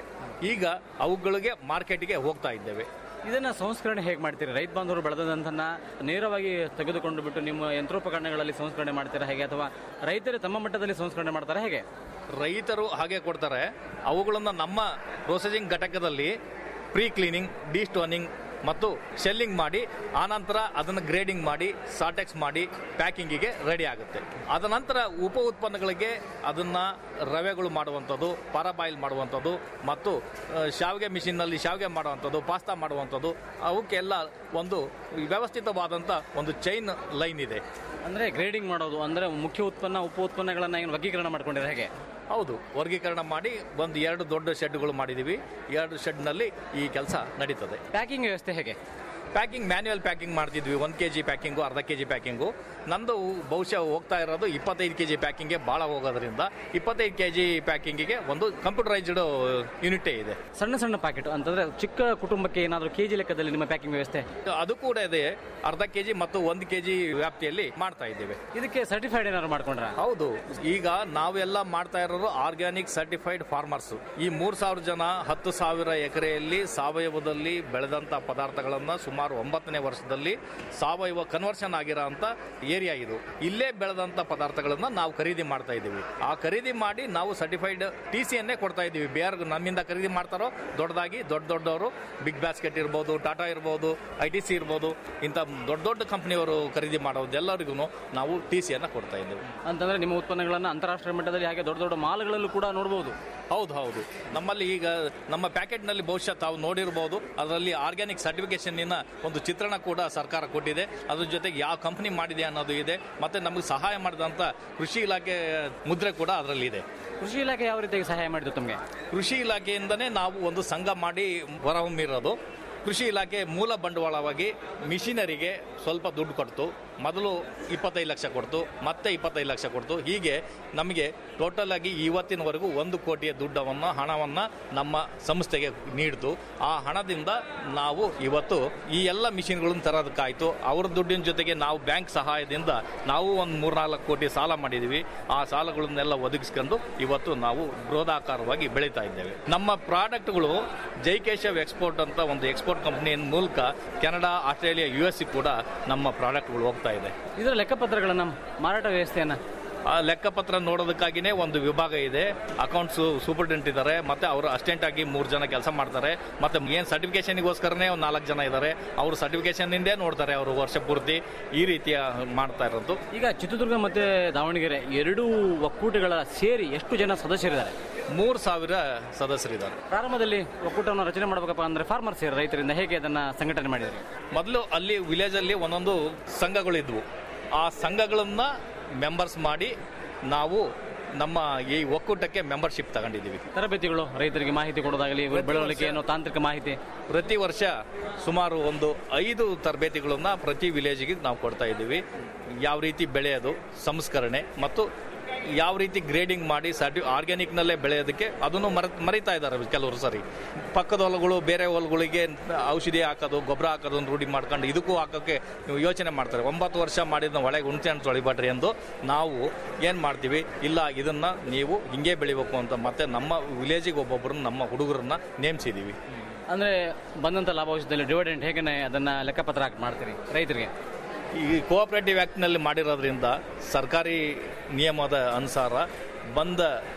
ಈಗ ಅವುಗಳಿಗೆ ಮಾರ್ಕೆಟ್ಗೆ ಹೋಗ್ತಾ ಇದ್ದೇವೆ ಇದನ್ನ ಸಂಸ್ಕರಣೆ ಹೇಗೆ ಮಾಡ್ತೀರಿ ರೈತ ಬಾಂಧವರು ಬೆಳೆದಂತನ್ನ ನೇರವಾಗಿ ತೆಗೆದುಕೊಂಡು ಬಿಟ್ಟು ನಿಮ್ಮ ಯಂತ್ರೋಪಕರಣಗಳಲ್ಲಿ ಸಂಸ್ಕರಣೆ ಮಾಡ್ತೀರಾ ಹೇಗೆ ಅಥವಾ ರೈತರು ತಮ್ಮ ಮಟ್ಟದಲ್ಲಿ ಸಂಸ್ಕರಣೆ ಮಾಡ್ತಾರೆ ಹೇಗೆ ರೈತರು ಹಾಗೆ ಕೊಡ್ತಾರೆ ಅವುಗಳನ್ನು ನಮ್ಮ ಪ್ರೊಸೆಸಿಂಗ್ ಘಟಕದಲ್ಲಿ ಪ್ರೀ ಕ್ಲೀನಿಂಗ್ ಡಿಸ್ಟೋನಿಂಗ್ ಮತ್ತು ಶೆಲ್ಲಿಂಗ್ ಮಾಡಿ ಆನಂತರ ಅದನ್ನು ಗ್ರೇಡಿಂಗ್ ಮಾಡಿ ಸಾಟೆಕ್ಸ್ ಮಾಡಿ ಪ್ಯಾಕಿಂಗಿಗೆ ರೆಡಿ ಆಗುತ್ತೆ ಅದ ನಂತರ ಉಪ ಉತ್ಪನ್ನಗಳಿಗೆ ಅದನ್ನು ರವೆಗಳು ಮಾಡುವಂಥದ್ದು ಪಾರಾಬಾಯಿಲ್ ಮಾಡುವಂಥದ್ದು ಮತ್ತು ಆ, ಶಾವಿಗೆ ಮಿಷಿನ್ನಲ್ಲಿ ಶಾವಿಗೆ ಮಾಡುವಂಥದ್ದು ಪಾಸ್ತಾ ಮಾಡುವಂಥದ್ದು ಅವಕ್ಕೆಲ್ಲ ಒಂದು ವ್ಯವಸ್ಥಿತವಾದಂಥ ಒಂದು ಚೈನ್ ಲೈನ್ ಇದೆ ಅಂದ್ರೆ ಗ್ರೇಡಿಂಗ್ ಮಾಡೋದು ಅಂದ್ರೆ ಮುಖ್ಯ ಉತ್ಪನ್ನ ಉಪ ಉತ್ಪನ್ನಗಳನ್ನ ಏನು ವರ್ಗೀಕರಣ ಮಾಡ್ಕೊಂಡಿದ್ರೆ ಹೇಗೆ ಹೌದು ವರ್ಗೀಕರಣ ಮಾಡಿ ಒಂದು ಎರಡು ದೊಡ್ಡ ಶೆಡ್ಗಳು ಮಾಡಿದ್ದೀವಿ ಎರಡು ಶೆಡ್ನಲ್ಲಿ ಈ ಕೆಲಸ ನಡೀತದೆ ಪ್ಯಾಕಿಂಗ್ ವ್ಯವಸ್ಥೆ ಹೇಗೆ ಪ್ಯಾಕಿಂಗ್ ಮ್ಯಾನ್ಯುವಲ್ ಪ್ಯಾಕಿಂಗ್ ಮಾಡ್ತಿದ್ವಿ ಒಂದು ಕೆ ಜಿ ಪ್ಯಾಕಿಂಗು ಅರ್ಧ ಕೆ ಜಿ ಪ್ಯಾಕಿಂಗು ನಂದು ಬಹುಶಃ ಹೋಗ್ತಾ ಇರೋದು ಇಪ್ಪತ್ತೈದು ಕೆ ಜಿ ಪ್ಯಾಕಿಂಗ್ಗೆ ಭಾಳ ಹೋಗೋದ್ರಿಂದ ಇಪ್ಪತ್ತೈದು ಕೆ ಜಿ ಪ್ಯಾಕಿಂಗಿಗೆ ಒಂದು ಕಂಪ್ಯೂಟರೈಸ್ಡ್ ಯೂನಿಟೇ ಇದೆ ಸಣ್ಣ ಸಣ್ಣ ಪ್ಯಾಕೆಟ್ ಅಂತಂದ್ರೆ ಚಿಕ್ಕ ಕುಟುಂಬಕ್ಕೆ ಏನಾದರೂ ಕೆಜಿ ಲೆಕ್ಕದಲ್ಲಿ ನಿಮ್ಮ ಪ್ಯಾಕಿಂಗ್ ವ್ಯವಸ್ಥೆ ಅದು ಕೂಡ ಇದೆ ಅರ್ಧ ಕೆ ಜಿ ಮತ್ತು ಒಂದು ಕೆ ಜಿ ವ್ಯಾಪ್ತಿಯಲ್ಲಿ ಮಾಡ್ತಾ ಇದ್ದೇವೆ ಇದಕ್ಕೆ ಸರ್ಟಿಫೈಡ್ ಏನಾದ್ರು ಮಾಡ್ಕೊಂಡ್ರ ಹೌದು ಈಗ ನಾವೆಲ್ಲ ಮಾಡ್ತಾ ಇರೋದು ಆರ್ಗ್ಯಾನಿಕ್ ಸರ್ಟಿಫೈಡ್ ಫಾರ್ಮರ್ಸ್ ಈ ಮೂರ್ ಸಾವಿರ ಜನ ಹತ್ತು ಸಾವಿರ ಎಕರೆಯಲ್ಲಿ ಸಾವಯವದಲ್ಲಿ ಬೆಳೆದಂತ ಪದಾರ್ಥಗಳನ್ನ ಸುಮಾರು ಒಂಬತ್ತನೇ ವರ್ಷದಲ್ಲಿ ಸಾವಯವ ಕನ್ವರ್ಷನ್ ಆಗಿರೋ ಅಂತ ಏರಿಯಾ ಇದು ಇಲ್ಲೇ ಬೆಳೆದಂತ ಪದಾರ್ಥಗಳನ್ನ ನಾವು ಖರೀದಿ ಮಾಡ್ತಾ ಇದ್ದೀವಿ ಆ ಖರೀದಿ ಮಾಡಿ ನಾವು ಸರ್ಟಿಫೈಡ್ ಟಿ ಸಿಯನ್ನೇ ಕೊಡ್ತಾ ಇದ್ದೀವಿ ಬೇರೆ ನಮ್ಮಿಂದ ಖರೀದಿ ಮಾಡ್ತಾರೋ ದೊಡ್ಡದಾಗಿ ದೊಡ್ಡ ದೊಡ್ಡವರು ಬಿಗ್ ಬ್ಯಾಸ್ಕೆಟ್ ಇರ್ಬೋದು ಟಾಟಾ ಇರ್ಬೋದು ಐ ಟಿ ಸಿ ಇರ್ಬೋದು ಇಂಥ ದೊಡ್ಡ ದೊಡ್ಡ ಕಂಪನಿಯವರು ಖರೀದಿ ಮಾಡೋದು ಎಲ್ಲರಿಗೂ ನಾವು ಟಿ ಸಿಯನ್ನು ಕೊಡ್ತಾ ಇದ್ದೇವೆ ಅಂತಂದ್ರೆ ನಿಮ್ಮ ಉತ್ಪನ್ನಗಳನ್ನ ಅಂತಾರಾಷ್ಟ್ರೀಯ ಮಟ್ಟದಲ್ಲಿ ಹಾಗೆ ದೊಡ್ಡ ದೊಡ್ಡ ಮಾಲ್ಗಳಲ್ಲೂ ಕೂಡ ನೋಡಬಹುದು ಹೌದು ಹೌದು ನಮ್ಮಲ್ಲಿ ಈಗ ನಮ್ಮ ಪ್ಯಾಕೆಟ್ನಲ್ಲಿ ಬಹುಶಃ ತಾವು ನೋಡಿರ್ಬೋದು ಅದರಲ್ಲಿ ಆರ್ಗ್ಯಾನಿಕ್ ಸರ್ಟಿಫಿಕೇಶನ್ನಿನ ಒಂದು ಚಿತ್ರಣ ಕೂಡ ಸರ್ಕಾರ ಕೊಟ್ಟಿದೆ ಅದ್ರ ಜೊತೆಗೆ ಯಾವ ಕಂಪನಿ ಮಾಡಿದೆ ಅನ್ನೋದು ಇದೆ ಮತ್ತೆ ನಮಗೆ ಸಹಾಯ ಮಾಡಿದಂಥ ಕೃಷಿ ಇಲಾಖೆ ಮುದ್ರೆ ಕೂಡ ಅದರಲ್ಲಿ ಇದೆ ಕೃಷಿ ಇಲಾಖೆ ಯಾವ ರೀತಿಯಾಗಿ ಸಹಾಯ ಮಾಡಿದ್ದು ತಮಗೆ ಕೃಷಿ ಇಲಾಖೆಯಿಂದನೇ ನಾವು ಒಂದು ಸಂಘ ಮಾಡಿ ಹೊರಹೊಮ್ಮಿರೋದು ಕೃಷಿ ಇಲಾಖೆ ಮೂಲ ಬಂಡವಾಳವಾಗಿ ಮಿಷಿನರಿಗೆ ಸ್ವಲ್ಪ ದುಡ್ಡು ಕೊಡ್ತು ಮೊದಲು ಇಪ್ಪತ್ತೈದು ಲಕ್ಷ ಕೊಡ್ತು ಮತ್ತೆ ಇಪ್ಪತ್ತೈದು ಲಕ್ಷ ಕೊಡ್ತು ಹೀಗೆ ನಮಗೆ ಟೋಟಲ್ ಆಗಿ ಇವತ್ತಿನವರೆಗೂ ಒಂದು ಕೋಟಿಯ ದುಡ್ಡವನ್ನು ಹಣವನ್ನು ನಮ್ಮ ಸಂಸ್ಥೆಗೆ ನೀಡಿತು ಆ ಹಣದಿಂದ ನಾವು ಇವತ್ತು ಈ ಎಲ್ಲ ಮಿಷಿನ್ಗಳನ್ನು ತರೋದಕ್ಕಾಯ್ತು ಅವ್ರ ದುಡ್ಡಿನ ಜೊತೆಗೆ ನಾವು ಬ್ಯಾಂಕ್ ಸಹಾಯದಿಂದ ನಾವು ಒಂದು ಮೂರ್ನಾಲ್ಕು ಕೋಟಿ ಸಾಲ ಮಾಡಿದ್ದೀವಿ ಆ ಸಾಲಗಳನ್ನೆಲ್ಲ ಒದಗಿಸ್ಕೊಂಡು ಇವತ್ತು ನಾವು ಬೃಹದಾಕಾರವಾಗಿ ಬೆಳೀತಾ ಇದ್ದೇವೆ ನಮ್ಮ ಪ್ರಾಡಕ್ಟ್ಗಳು ಜೈಕೇಶವ್ ಎಕ್ಸ್ಪೋರ್ಟ್ ಅಂತ ಒಂದು ಎಕ್ಸ್ಪೋರ್ಟ್ ಕಂಪನಿಯ ಮೂಲಕ ಕೆನಡಾ ಆಸ್ಟ್ರೇಲಿಯಾ ಯು ಎಸ್ ಕೂಡ ನಮ್ಮ ಪ್ರಾಡಕ್ಟ್ಗಳು ಹೋಗ್ತಾ ಇದೆ ಇದರ ಲೆಕ್ಕಪತ್ರಗಳನ್ನ ಮಾರಾಟ ವ್ಯವಸ್ಥೆಯನ್ನ ಆ ಲೆಕ್ಕಪತ್ರ ನೋಡೋದಕ್ಕಾಗಿನೇ ಒಂದು ವಿಭಾಗ ಇದೆ ಅಕೌಂಟ್ಸ್ ಸೂಪರ್ಡೆಂಟ್ ಇದ್ದಾರೆ ಮತ್ತೆ ಅವರು ಅಸಿಸ್ಟೆಂಟ್ ಆಗಿ ಮೂರು ಜನ ಕೆಲಸ ಮಾಡ್ತಾರೆ ಮತ್ತೆ ಏನು ಸರ್ಟಿಫಿಕೇಶನ್ಗೋಸ್ಕರನೇ ಒಂದು ನಾಲ್ಕು ಜನ ಇದ್ದಾರೆ ಅವರು ಸರ್ಟಿಫಿಕೇಶನ್ ಇಂದೇ ನೋಡ್ತಾರೆ ಅವರು ವರ್ಷ ಪೂರ್ತಿ ಈ ರೀತಿಯ ಮಾಡ್ತಾ ಇರೋದು ಈಗ ಚಿತ್ರದುರ್ಗ ಮತ್ತೆ ದಾವಣಗೆರೆ ಎರಡೂ ಒಕ್ಕೂಟಗಳ ಸೇರಿ ಎಷ್ಟು ಜನ ಸದಸ್ಯರಿದ್ದಾರೆ ಮೂರು ಸಾವಿರ ಸದಸ್ಯರಿದ್ದಾರೆ ಪ್ರಾರಂಭದಲ್ಲಿ ಒಕ್ಕೂಟವನ್ನು ರಚನೆ ಮಾಡಬೇಕಪ್ಪ ಅಂದ್ರೆ ಫಾರ್ಮರ್ಸ್ ರೈತರಿಂದ ಹೇಗೆ ಅದನ್ನ ಸಂಘಟನೆ ಮಾಡಿದ್ರಿ ಮೊದಲು ಅಲ್ಲಿ ವಿಲೇಜ್ ಅಲ್ಲಿ ಒಂದೊಂದು ಸಂಘಗಳಿದ್ವು ಆ ಸಂಘಗಳನ್ನ ಮೆಂಬರ್ಸ್ ಮಾಡಿ ನಾವು ನಮ್ಮ ಈ ಒಕ್ಕೂಟಕ್ಕೆ ಮೆಂಬರ್ಶಿಪ್ ತಗೊಂಡಿದ್ದೀವಿ ತರಬೇತಿಗಳು ರೈತರಿಗೆ ಮಾಹಿತಿ ಕೊಡೋದಾಗಲಿ ಬೆಳವಣಿಗೆ ಏನೋ ತಾಂತ್ರಿಕ ಮಾಹಿತಿ ಪ್ರತಿ ವರ್ಷ ಸುಮಾರು ಒಂದು ಐದು ತರಬೇತಿಗಳನ್ನ ಪ್ರತಿ ವಿಲೇಜ್ಗೆ ನಾವು ಕೊಡ್ತಾ ಇದ್ದೀವಿ ಯಾವ ರೀತಿ ಬೆಳೆಯೋದು ಸಂಸ್ಕರಣೆ ಮತ್ತು ಯಾವ ರೀತಿ ಗ್ರೇಡಿಂಗ್ ಮಾಡಿ ಸರ್ಟಿ ಆರ್ಗ್ಯಾನಿಕ್ನಲ್ಲೇ ಬೆಳೆಯೋದಕ್ಕೆ ಅದನ್ನು ಮರ ಮರಿತಾ ಇದ್ದಾರೆ ಕೆಲವರು ಸರಿ ಪಕ್ಕದ ಹೊಲಗಳು ಬೇರೆ ಹೊಲಗಳಿಗೆ ಔಷಧಿ ಹಾಕೋದು ಗೊಬ್ಬರ ಹಾಕೋದನ್ನು ರೂಢಿ ಮಾಡ್ಕೊಂಡು ಇದಕ್ಕೂ ಹಾಕೋಕ್ಕೆ ಯೋಚನೆ ಮಾಡ್ತಾರೆ ಒಂಬತ್ತು ವರ್ಷ ಮಾಡಿದ ಒಳಗೆ ಹುಣಸೆ ಹಣ್ಣು ತೊಳಿಬೇಡ್ರಿ ಎಂದು ನಾವು ಏನು ಮಾಡ್ತೀವಿ ಇಲ್ಲ ಇದನ್ನ ನೀವು ಹಿಂಗೆ ಬೆಳಿಬೇಕು ಅಂತ ಮತ್ತೆ ನಮ್ಮ ವಿಲೇಜಿಗೆ ಒಬ್ಬೊಬ್ಬರನ್ನ ನಮ್ಮ ಹುಡುಗರನ್ನ ನೇಮಿಸಿದ್ದೀವಿ ಅಂದ್ರೆ ಬಂದಂತ ಲಾಭಾಂಶದಲ್ಲಿ ಡಿವಿಡೆಂಟ್ ಹೇಗೆ ಅದನ್ನ ಲೆಕ್ಕಪತ್ರ ಹಾಕಿ ಮಾಡ್ತೀರಿ ರೈತರಿಗೆ ಈ ಕೋಆಪರೇಟಿವ್ ಆ್ಯಕ್ಟ್ನಲ್ಲಿ ಮಾಡಿರೋದ್ರಿಂದ ಸರ್ಕಾರಿ ನಿಯಮದ ಅನುಸಾರ ಬಂದ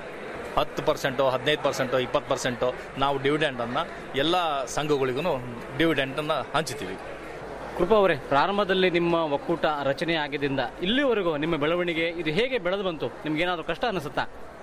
ಹತ್ತು ಪರ್ಸೆಂಟು ಹದಿನೈದು ಪರ್ಸೆಂಟು ಇಪ್ಪತ್ತು ಪರ್ಸೆಂಟು ನಾವು ಡಿವಿಡೆಂಡನ್ನು ಎಲ್ಲ ಸಂಘಗಳಿಗೂ ಡಿವಿಡೆಂಟನ್ನು ಹಂಚ್ತೀವಿ ಕೃಪಾ ಅವರೇ ಪ್ರಾರಂಭದಲ್ಲಿ ನಿಮ್ಮ ಒಕ್ಕೂಟ ರಚನೆ ಆಗಿದ್ದರಿಂದ ಇಲ್ಲಿವರೆಗೂ ನಿಮ್ಮ ಬೆಳವಣಿಗೆ ಇದು ಹೇಗೆ ಬೆಳೆದು ಬಂತು ನಿಮ್ಗೆ ಏನಾದರೂ ಕಷ್ಟ ಅನಿಸುತ್ತಾ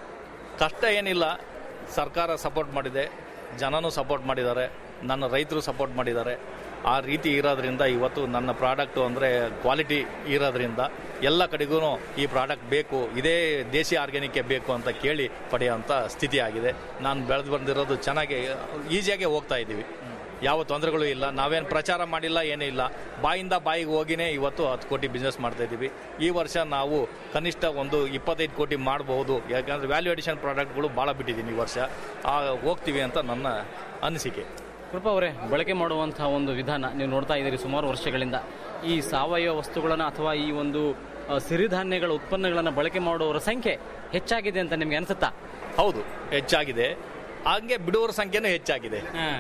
ಕಷ್ಟ ಏನಿಲ್ಲ ಸರ್ಕಾರ ಸಪೋರ್ಟ್ ಮಾಡಿದೆ ಜನನೂ ಸಪೋರ್ಟ್ ಮಾಡಿದ್ದಾರೆ ನನ್ನ ರೈತರು ಸಪೋರ್ಟ್ ಮಾಡಿದ್ದಾರೆ ಆ ರೀತಿ ಇರೋದ್ರಿಂದ ಇವತ್ತು ನನ್ನ ಪ್ರಾಡಕ್ಟು ಅಂದರೆ ಕ್ವಾಲಿಟಿ ಇರೋದ್ರಿಂದ ಎಲ್ಲ ಕಡೆಗೂ ಈ ಪ್ರಾಡಕ್ಟ್ ಬೇಕು ಇದೇ ದೇಸಿ ಆರ್ಗ್ಯಾನಿಕ್ಕೆ ಬೇಕು ಅಂತ ಕೇಳಿ ಪಡೆಯುವಂಥ ಸ್ಥಿತಿ ಆಗಿದೆ ನಾನು ಬೆಳೆದು ಬಂದಿರೋದು ಚೆನ್ನಾಗಿ ಈಸಿಯಾಗೆ ಹೋಗ್ತಾ ಇದ್ದೀವಿ ಯಾವ ತೊಂದರೆಗಳು ಇಲ್ಲ ನಾವೇನು ಪ್ರಚಾರ ಮಾಡಿಲ್ಲ ಏನೂ ಇಲ್ಲ ಬಾಯಿಂದ ಬಾಯಿಗೆ ಹೋಗಿನೇ ಇವತ್ತು ಹತ್ತು ಕೋಟಿ ಬಿಸ್ನೆಸ್ ಮಾಡ್ತಾ ಇದ್ದೀವಿ ಈ ವರ್ಷ ನಾವು ಕನಿಷ್ಠ ಒಂದು ಇಪ್ಪತ್ತೈದು ಕೋಟಿ ಮಾಡಬಹುದು ಯಾಕಂದರೆ ವ್ಯಾಲ್ಯೂ ಅಡಿಷನ್ ಪ್ರಾಡಕ್ಟ್ಗಳು ಭಾಳ ಬಿಟ್ಟಿದ್ದೀನಿ ಈ ವರ್ಷ ಆ ಹೋಗ್ತೀವಿ ಅಂತ ನನ್ನ ಅನಿಸಿಕೆ ಕೃಪಾ ಅವರೇ ಬಳಕೆ ಮಾಡುವಂತಹ ಒಂದು ವಿಧಾನ ನೀವು ನೋಡ್ತಾ ಇದ್ದೀರಿ ಸುಮಾರು ವರ್ಷಗಳಿಂದ ಈ ಸಾವಯವ ವಸ್ತುಗಳನ್ನು ಅಥವಾ ಈ ಒಂದು ಆ, ಸಿರಿಧಾನ್ಯಗಳ ಉತ್ಪನ್ನಗಳನ್ನು ಬಳಕೆ ಮಾಡುವವರ ಸಂಖ್ಯೆ ಹೆಚ್ಚಾಗಿದೆ ಅಂತ ನಿಮ್ಗೆ ಅನಿಸುತ್ತಾ ಹೌದು ಹೆಚ್ಚಾಗಿದೆ ಹಂಗೆ ಬಿಡುವರ ಸಂಖ್ಯೆನೂ ಹೆಚ್ಚಾಗಿದೆ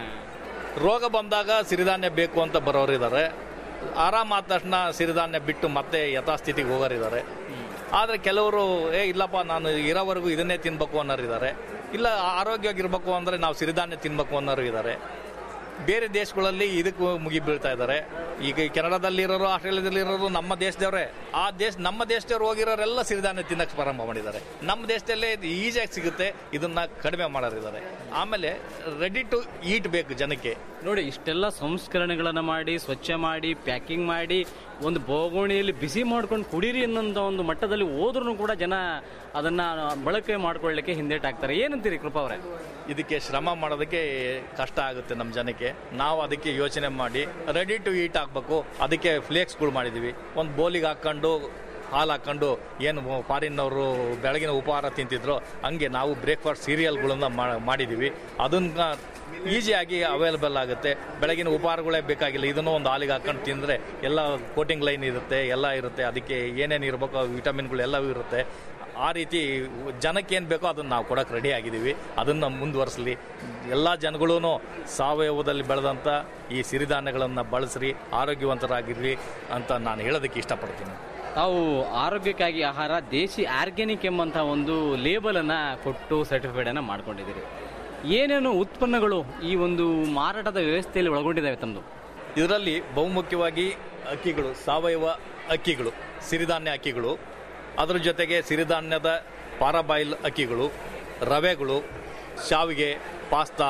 ರೋಗ ಬಂದಾಗ ಸಿರಿಧಾನ್ಯ ಬೇಕು ಅಂತ ಬರೋರಿದ್ದಾರೆ ಆರಾಮಾದ ತಕ್ಷಣ ಸಿರಿಧಾನ್ಯ ಬಿಟ್ಟು ಮತ್ತೆ ಯಥಾಸ್ಥಿತಿಗೆ ಹೋಗೋರಿದ್ದಾರೆ ಆದರೆ ಕೆಲವರು ಏ ಇಲ್ಲಪ್ಪ ನಾನು ಇರೋವರೆಗೂ ಇದನ್ನೇ ತಿನ್ಬೇಕು ಅನ್ನೋರಿದ್ದಾರೆ ಇಲ್ಲ ಆರೋಗ್ಯವಾಗಿರ್ಬೇಕು ಅಂದರೆ ನಾವು ಸಿರಿಧಾನ್ಯ ತಿನ್ಬೇಕು ಅನ್ನೋರು ಇದ್ದಾರೆ ಬೇರೆ ದೇಶಗಳಲ್ಲಿ ಇದಕ್ಕೂ ಮುಗಿ ಬೀಳ್ತಾ ಇದ್ದಾರೆ ಈಗ ಕೆನಡಾದಲ್ಲಿರೋರು ಆಸ್ಟ್ರೇಲಿಯಾದಲ್ಲಿರೋರು ನಮ್ಮ ದೇಶದವರೇ ಆ ದೇಶ ನಮ್ಮ ದೇಶದವ್ರು ಹೋಗಿರೋರೆಲ್ಲ ಸಿರಿಧಾನ್ಯ ತಿನ್ನಕ್ಕೆ ಪ್ರಾರಂಭ ಮಾಡಿದ್ದಾರೆ ನಮ್ಮ ದೇಶದಲ್ಲೇ ಇದು ಈಸಿಯಾಗಿ ಸಿಗುತ್ತೆ ಇದನ್ನ ಕಡಿಮೆ ಮಾಡೋರಿದ್ದಾರೆ ಆಮೇಲೆ ರೆಡಿ ಟು ಈಟ್ ಬೇಕು ಜನಕ್ಕೆ ನೋಡಿ ಇಷ್ಟೆಲ್ಲ ಸಂಸ್ಕರಣೆಗಳನ್ನ ಮಾಡಿ ಸ್ವಚ್ಛ ಮಾಡಿ ಪ್ಯಾಕಿಂಗ್ ಮಾಡಿ ಒಂದು ಬೋಗೋಣಿಯಲ್ಲಿ ಬಿಸಿ ಮಾಡ್ಕೊಂಡು ಕುಡೀರಿ ಅನ್ನೋಂಥ ಒಂದು ಮಟ್ಟದಲ್ಲಿ ಹೋದ್ರೂ ಕೂಡ ಜನ ಅದನ್ನ ಬಳಕೆ ಮಾಡ್ಕೊಳ್ಳಿಕ್ಕೆ ಹಿಂದೇಟಾಗ್ತಾರೆ ಏನಂತೀರಿ ಕೃಪಾ ಅವರೇ ಇದಕ್ಕೆ ಶ್ರಮ ಮಾಡೋದಕ್ಕೆ ಕಷ್ಟ ಆಗುತ್ತೆ ನಮ್ಮ ಜನಕ್ಕೆ ನಾವು ಅದಕ್ಕೆ ಯೋಚನೆ ಮಾಡಿ ರೆಡಿ ಟು ಈಟ್ ಹಾಕ್ಬೇಕು ಅದಕ್ಕೆ ಫ್ಲೇಕ್ಸ್ಗಳು ಮಾಡಿದ್ದೀವಿ ಒಂದು ಬೋಲಿಗೆ ಹಾಕ್ಕೊಂಡು ಹಾಲು ಹಾಕ್ಕೊಂಡು ಏನು ಫಾರಿನ್ನವರು ಬೆಳಗಿನ ಉಪಹಾರ ತಿಂತಿದ್ರು ಹಂಗೆ ನಾವು ಬ್ರೇಕ್ಫಾಸ್ಟ್ ಸೀರಿಯಲ್ಗಳನ್ನ ಮಾಡಿದ್ದೀವಿ ಅದನ್ನ ಈಸಿಯಾಗಿ ಅವೈಲಬಲ್ ಆಗುತ್ತೆ ಬೆಳಗಿನ ಉಪಹಾರಗಳೇ ಬೇಕಾಗಿಲ್ಲ ಇದನ್ನು ಒಂದು ಹಾಲಿಗೆ ಹಾಕೊಂಡು ತಿಂದರೆ ಎಲ್ಲ ಕೋಟಿಂಗ್ ಲೈನ್ ಇರುತ್ತೆ ಎಲ್ಲ ಇರುತ್ತೆ ಅದಕ್ಕೆ ಏನೇನು ಇರಬೇಕು ವಿಟಮಿನ್ಗಳು ಎಲ್ಲವೂ ಇರುತ್ತೆ ಆ ರೀತಿ ಜನಕ್ಕೆ ಏನು ಬೇಕೋ ಅದನ್ನು ನಾವು ಕೊಡೋಕೆ ರೆಡಿ ಆಗಿದ್ದೀವಿ ಅದನ್ನು ಮುಂದುವರಿಸಲಿ ಎಲ್ಲ ಜನಗಳೂ ಸಾವಯವದಲ್ಲಿ ಬೆಳೆದಂಥ ಈ ಸಿರಿಧಾನ್ಯಗಳನ್ನು ಬಳಸ್ರಿ ಆರೋಗ್ಯವಂತರಾಗಿರ್ರಿ ಅಂತ ನಾನು ಹೇಳೋದಕ್ಕೆ ಇಷ್ಟಪಡ್ತೀನಿ ತಾವು ಆರೋಗ್ಯಕ್ಕಾಗಿ ಆಹಾರ ದೇಶಿ ಆರ್ಗ್ಯಾನಿಕ್ ಎಂಬಂಥ ಒಂದು ಲೇಬಲ್ ಅನ್ನ ಕೊಟ್ಟು ಸರ್ಟಿಫೈಡ್ ಅನ್ನ ಮಾಡ್ಕೊಂಡಿದ್ದೀರಿ ಏನೇನು ಉತ್ಪನ್ನಗಳು ಈ ಒಂದು ಮಾರಾಟದ ವ್ಯವಸ್ಥೆಯಲ್ಲಿ ಒಳಗೊಂಡಿದ್ದಾವೆ ತಮ್ಮದು ಇದರಲ್ಲಿ ಬಹುಮುಖ್ಯವಾಗಿ ಅಕ್ಕಿಗಳು ಸಾವಯವ ಅಕ್ಕಿಗಳು ಸಿರಿಧಾನ್ಯ ಅಕ್ಕಿಗಳು ಅದರ ಜೊತೆಗೆ ಸಿರಿಧಾನ್ಯದ ಪಾರಾಬಾಯಿಲ್ ಅಕ್ಕಿಗಳು ರವೆಗಳು ಶಾವಿಗೆ ಪಾಸ್ತಾ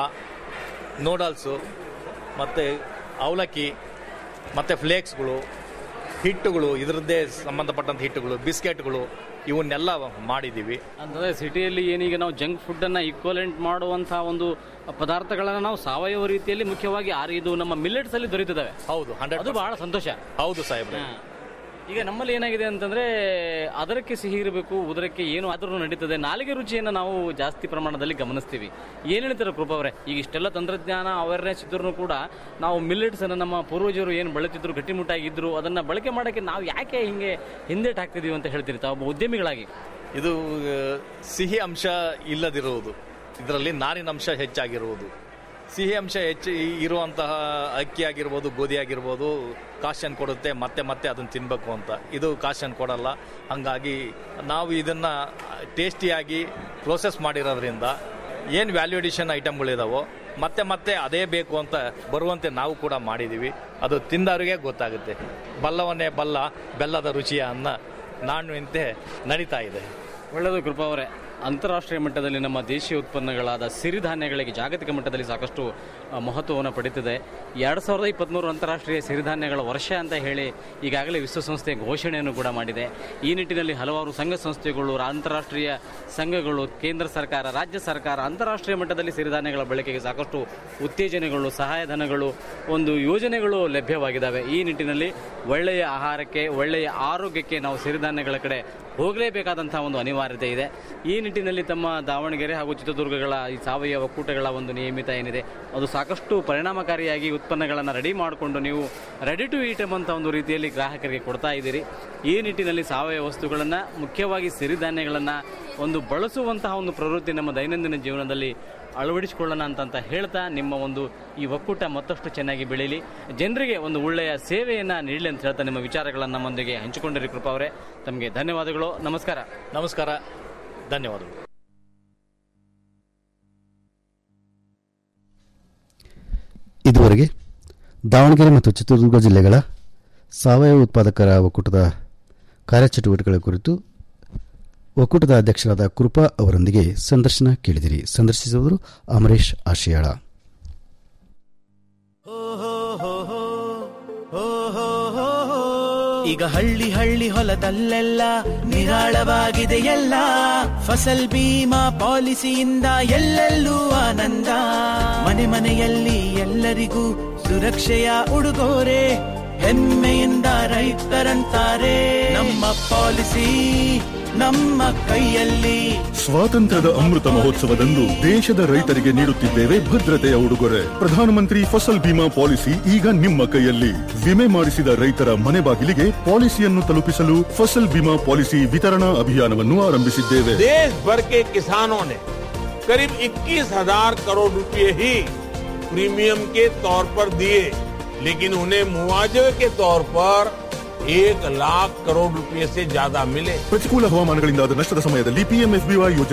ನೂಡಲ್ಸು ಮತ್ತು ಅವಲಕ್ಕಿ ಮತ್ತು ಫ್ಲೇಕ್ಸ್ಗಳು ಹಿಟ್ಟುಗಳು ಇದರದ್ದೇ ಸಂಬಂಧಪಟ್ಟಂಥ ಹಿಟ್ಟುಗಳು ಬಿಸ್ಕೆಟ್ಗಳು ಇವನ್ನೆಲ್ಲ ಮಾಡಿದ್ದೀವಿ ಅಂದ್ರೆ ಸಿಟಿಯಲ್ಲಿ ಏನೀಗ ನಾವು ಜಂಕ್ ಫುಡ್ ಅನ್ನ ಈಕ್ವಲೆಂಟ್ ಮಾಡುವಂತಹ ಒಂದು ಪದಾರ್ಥಗಳನ್ನ ನಾವು ಸಾವಯವ ರೀತಿಯಲ್ಲಿ ಮುಖ್ಯವಾಗಿ ಆರ್ ಇದು ನಮ್ಮ ಮಿಲೆಟ್ಸ್ ಅಲ್ಲಿ ದೊರೆತಿದ್ದಾವೆ ಹೌದು ಹಂಡ್ರೆಡ್ ಅದು ಬಹಳ ಸಂತೋಷ ಹೌದು ಸಾಹೇಬ್ರೆ ಈಗ ನಮ್ಮಲ್ಲಿ ಏನಾಗಿದೆ ಅಂತಂದ್ರೆ ಅದರಕ್ಕೆ ಸಿಹಿ ಇರಬೇಕು ಉದರಕ್ಕೆ ಏನು ಆದ್ರೂ ನಡೀತದೆ ನಾಲಿಗೆ ರುಚಿಯನ್ನು ನಾವು ಜಾಸ್ತಿ ಪ್ರಮಾಣದಲ್ಲಿ ಗಮನಿಸ್ತೀವಿ ಏನ್ ಹೇಳ್ತಾರೆ ಕೃಪಾ ಅವರೇ ಈಗ ಇಷ್ಟೆಲ್ಲ ತಂತ್ರಜ್ಞಾನ ಅವೇರ್ನೆಸ್ ಇದ್ರೂ ಕೂಡ ನಾವು ಮಿಲೆಟ್ಸ್ ಅನ್ನ ನಮ್ಮ ಪೂರ್ವಜರು ಏನು ಬೆಳೆತಿದ್ರು ಗಟ್ಟಿಮುಟ್ಟಾಗಿದ್ರು ಅದನ್ನ ಬಳಕೆ ಮಾಡಕ್ಕೆ ನಾವು ಯಾಕೆ ಹಿಂಗೆ ಹಿಂದೇಟ್ ಹಾಕ್ತಿದೀವಿ ಅಂತ ಹೇಳ್ತೀರಿ ತಾವು ಒಬ್ಬ ಉದ್ಯಮಿಗಳಾಗಿ ಇದು ಆ, ಸಿಹಿ ಅಂಶ ಇಲ್ಲದಿರುವುದು ಇದರಲ್ಲಿ ನಾರಿನ ಅಂಶ ಹೆಚ್ಚಾಗಿರುವುದು ಸಿಹಿ ಅಂಶ ಹೆಚ್ಚು ಇರುವಂತಹ ಅಕ್ಕಿ ಆಗಿರ್ಬೋದು ಗೋಧಿ ಆಗಿರ್ಬೋದು ಕಾಶನ್ ಕೊಡುತ್ತೆ ಮತ್ತೆ ಮತ್ತೆ ಅದನ್ನು ತಿನ್ನಬೇಕು ಅಂತ ಇದು ಕಾಶನ್ ಕೊಡಲ್ಲ ಹಂಗಾಗಿ ನಾವು ಇದನ್ನು ಟೇಸ್ಟಿಯಾಗಿ ಪ್ರೋಸೆಸ್ ಮಾಡಿರೋದ್ರಿಂದ ಏನು ವ್ಯಾಲ್ಯೂ ಅಡಿಷನ್ ಐಟಮ್ಗಳಿದಾವೋ ಮತ್ತೆ ಮತ್ತೆ ಅದೇ ಬೇಕು ಅಂತ ಬರುವಂತೆ ನಾವು ಕೂಡ ಮಾಡಿದ್ದೀವಿ ಅದು ತಿಂದವರಿಗೆ ಗೊತ್ತಾಗುತ್ತೆ ಬಲ್ಲವನ್ನೇ ಬಲ್ಲ ಬೆಲ್ಲದ ರುಚಿಯ ಅನ್ನ ನಾಣ್ಣುವಂತೆ ನಡೀತಾ ಇದೆ ಒಳ್ಳೆಯದು ಕೃಪಾ ಅವರೇ ಅಂತಾರಾಷ್ಟ್ರೀಯ ಮಟ್ಟದಲ್ಲಿ ನಮ್ಮ ದೇಶೀಯ ಉತ್ಪನ್ನಗಳಾದ ಸಿರಿಧಾನ್ಯಗಳಿಗೆ ಜಾಗತಿಕ ಮಟ್ಟದಲ್ಲಿ ಸಾಕಷ್ಟು ಆ, ಮಹತ್ವವನ್ನು ಪಡೆದಿದೆ ಎರಡು ಸಾವಿರದ ಇಪ್ಪತ್ತ್ಮೂರು ಅಂತಾರಾಷ್ಟ್ರೀಯ ಸಿರಿಧಾನ್ಯಗಳ ವರ್ಷ ಅಂತ ಹೇಳಿ ಈಗಾಗಲೇ ವಿಶ್ವಸಂಸ್ಥೆ ಘೋಷಣೆಯನ್ನು ಕೂಡ ಮಾಡಿದೆ ಈ ನಿಟ್ಟಿನಲ್ಲಿ ಹಲವಾರು ಸಂಘ ಸಂಸ್ಥೆಗಳು ಅಂತಾರಾಷ್ಟ್ರೀಯ ಸಂಘಗಳು ಕೇಂದ್ರ ಸರ್ಕಾರ ರಾಜ್ಯ ಸರ್ಕಾರ ಅಂತಾರಾಷ್ಟ್ರೀಯ ಮಟ್ಟದಲ್ಲಿ ಸಿರಿಧಾನ್ಯಗಳ ಬಳಕೆಗೆ ಸಾಕಷ್ಟು ಉತ್ತೇಜನಗಳು ಸಹಾಯಧನಗಳು ಒಂದು ಯೋಜನೆಗಳು ಲಭ್ಯವಾಗಿದ್ದಾವೆ ಈ ನಿಟ್ಟಿನಲ್ಲಿ ಒಳ್ಳೆಯ ಆಹಾರಕ್ಕೆ ಒಳ್ಳೆಯ ಆರೋಗ್ಯಕ್ಕೆ ನಾವು ಸಿರಿಧಾನ್ಯಗಳ ಕಡೆ ಹೋಗಲೇಬೇಕಾದಂತಹ ಒಂದು ಅನಿವಾರ್ಯತೆ ಇದೆ ಈ ನಿಟ್ಟಿನಲ್ಲಿ ತಮ್ಮ ದಾವಣಗೆರೆ ಹಾಗೂ ಚಿತ್ರದುರ್ಗಗಳ ಈ ಸಾವಯವ ಕೂಟಗಳ ಒಂದು ನಿಯಮಿತ ಏನಿದೆ ಅದು ಸಾಕಷ್ಟು ಪರಿಣಾಮಕಾರಿಯಾಗಿ ಉತ್ಪನ್ನಗಳನ್ನು ರೆಡಿ ಮಾಡಿಕೊಂಡು ನೀವು ರೆಡಿ ಟು ಈಟ್ ಎಂಬಂಥ ಒಂದು ರೀತಿಯಲ್ಲಿ ಗ್ರಾಹಕರಿಗೆ ಕೊಡ್ತಾ ಇದ್ದೀರಿ ಈ ನಿಟ್ಟಿನಲ್ಲಿ ಸಾವಯವ ವಸ್ತುಗಳನ್ನು ಮುಖ್ಯವಾಗಿ ಸಿರಿಧಾನ್ಯಗಳನ್ನು ಒಂದು ಬಳಸುವಂತಹ ಒಂದು ಪ್ರವೃತ್ತಿ ನಮ್ಮ ದೈನಂದಿನ ಜೀವನದಲ್ಲಿ ಅಳವಡಿಸಿಕೊಳ್ಳೋಣ ಅಂತಂತ ಹೇಳ್ತಾ ನಿಮ್ಮ ಒಂದು ಈ ಒಕ್ಕೂಟ ಮತ್ತಷ್ಟು ಚೆನ್ನಾಗಿ ಬೆಳೀಲಿ ಜನರಿಗೆ ಒಂದು ಒಳ್ಳೆಯ ಸೇವೆಯನ್ನು ನೀಡಲಿ ಅಂತ ಹೇಳ್ತಾ ನಿಮ್ಮ ವಿಚಾರಗಳನ್ನು ನಮ್ಮೊಂದಿಗೆ ಹಂಚಿಕೊಂಡಿರಿ ಕೃಪಾ ಅವರೇ ತಮಗೆ ಧನ್ಯವಾದಗಳು ನಮಸ್ಕಾರ ನಮಸ್ಕಾರ ಧನ್ಯವಾದಗಳು ಇದುವರೆಗೆ ದಾವಣಗೆರೆ ಮತ್ತು ಚಿತ್ರದುರ್ಗ ಜಿಲ್ಲೆಗಳ ಸಾವಯವ ಉತ್ಪಾದಕರ ಒಕ್ಕೂಟದ ಕಾರ್ಯಚಟುವಟಿಕೆಗಳ ಕುರಿತು ಒಕ್ಕೂಟದ ಅಧ್ಯಕ್ಷರಾದ ಕೃಪಾ ಅವರೊಂದಿಗೆ ಸಂದರ್ಶನ ಕೇಳಿದಿರಿ ಸಂದರ್ಶಿಸುವರು ಅಮರೇಶ್ ಆಶಿಯಾಳ ಈಗ ಹಳ್ಳಿ ಹಳ್ಳಿ ಹೊಲದಲ್ಲೆಲ್ಲ ನಿರಾಳವಾಗಿದೆ ಎಲ್ಲ ಫಸಲ್ ಬೀಮಾ ಪಾಲಿಸಿಯಿಂದ ಎಲ್ಲೆಲ್ಲೂ ಆನಂದ ಮನೆ ಮನೆಯಲ್ಲಿ ಎಲ್ಲರಿಗೂ ಸುರಕ್ಷೆಯ ಉಡುಗೊರೆ ಹೆಮ್ಮೆಯಿಂದ ರೈತರಂತಾರೆ ನಮ್ಮ ಪಾಲಿಸಿ ನಮ್ಮ ಕೈಯಲ್ಲಿ ಸ್ವಾತಂತ್ರ್ಯದ ಅಮೃತ ಮಹೋತ್ಸವದಂದು ದೇಶದ ರೈತರಿಗೆ ನೀಡುತ್ತಿದ್ದೇವೆ ಭದ್ರತೆಯ ಉಡುಗೊರೆ ಪ್ರಧಾನಮಂತ್ರಿ ಫಸಲ್ ಬಿಮಾ ಪಾಲಿಸಿ ಈಗ ನಿಮ್ಮ ಕೈಯಲ್ಲಿ ವಿಮೆ ಮಾಡಿಸಿದ ರೈತರ ಮನೆ ಬಾಗಿಲಿಗೆ ಪಾಲಿಸಿಯನ್ನು ತಲುಪಿಸಲು ಫಸಲ್ ಬಿಮಾ ಪಾಲಿಸಿ ವಿತರಣಾ ಅಭಿಯಾನವನ್ನು ಆರಂಭಿಸಿದ್ದೇವೆ देश भर के किसानों ने करीब इक्कीस हजार करोड़ रुपए ही प्रीमियम के तौर पर दिए लेकिन उन्हें मुआवजे के तौर पर एक लाख करोड़ रुपए से ज्यादा मिले ಪ್ರತಿಕೂಲ ಹವಾಮಾನಗಳಿಂದಾದ ನಷ್ಟದ ಸಮಯದಲ್ಲಿ ಪಿಎಂಎಫ್ಬಿವೈ ಯೋಜನೆ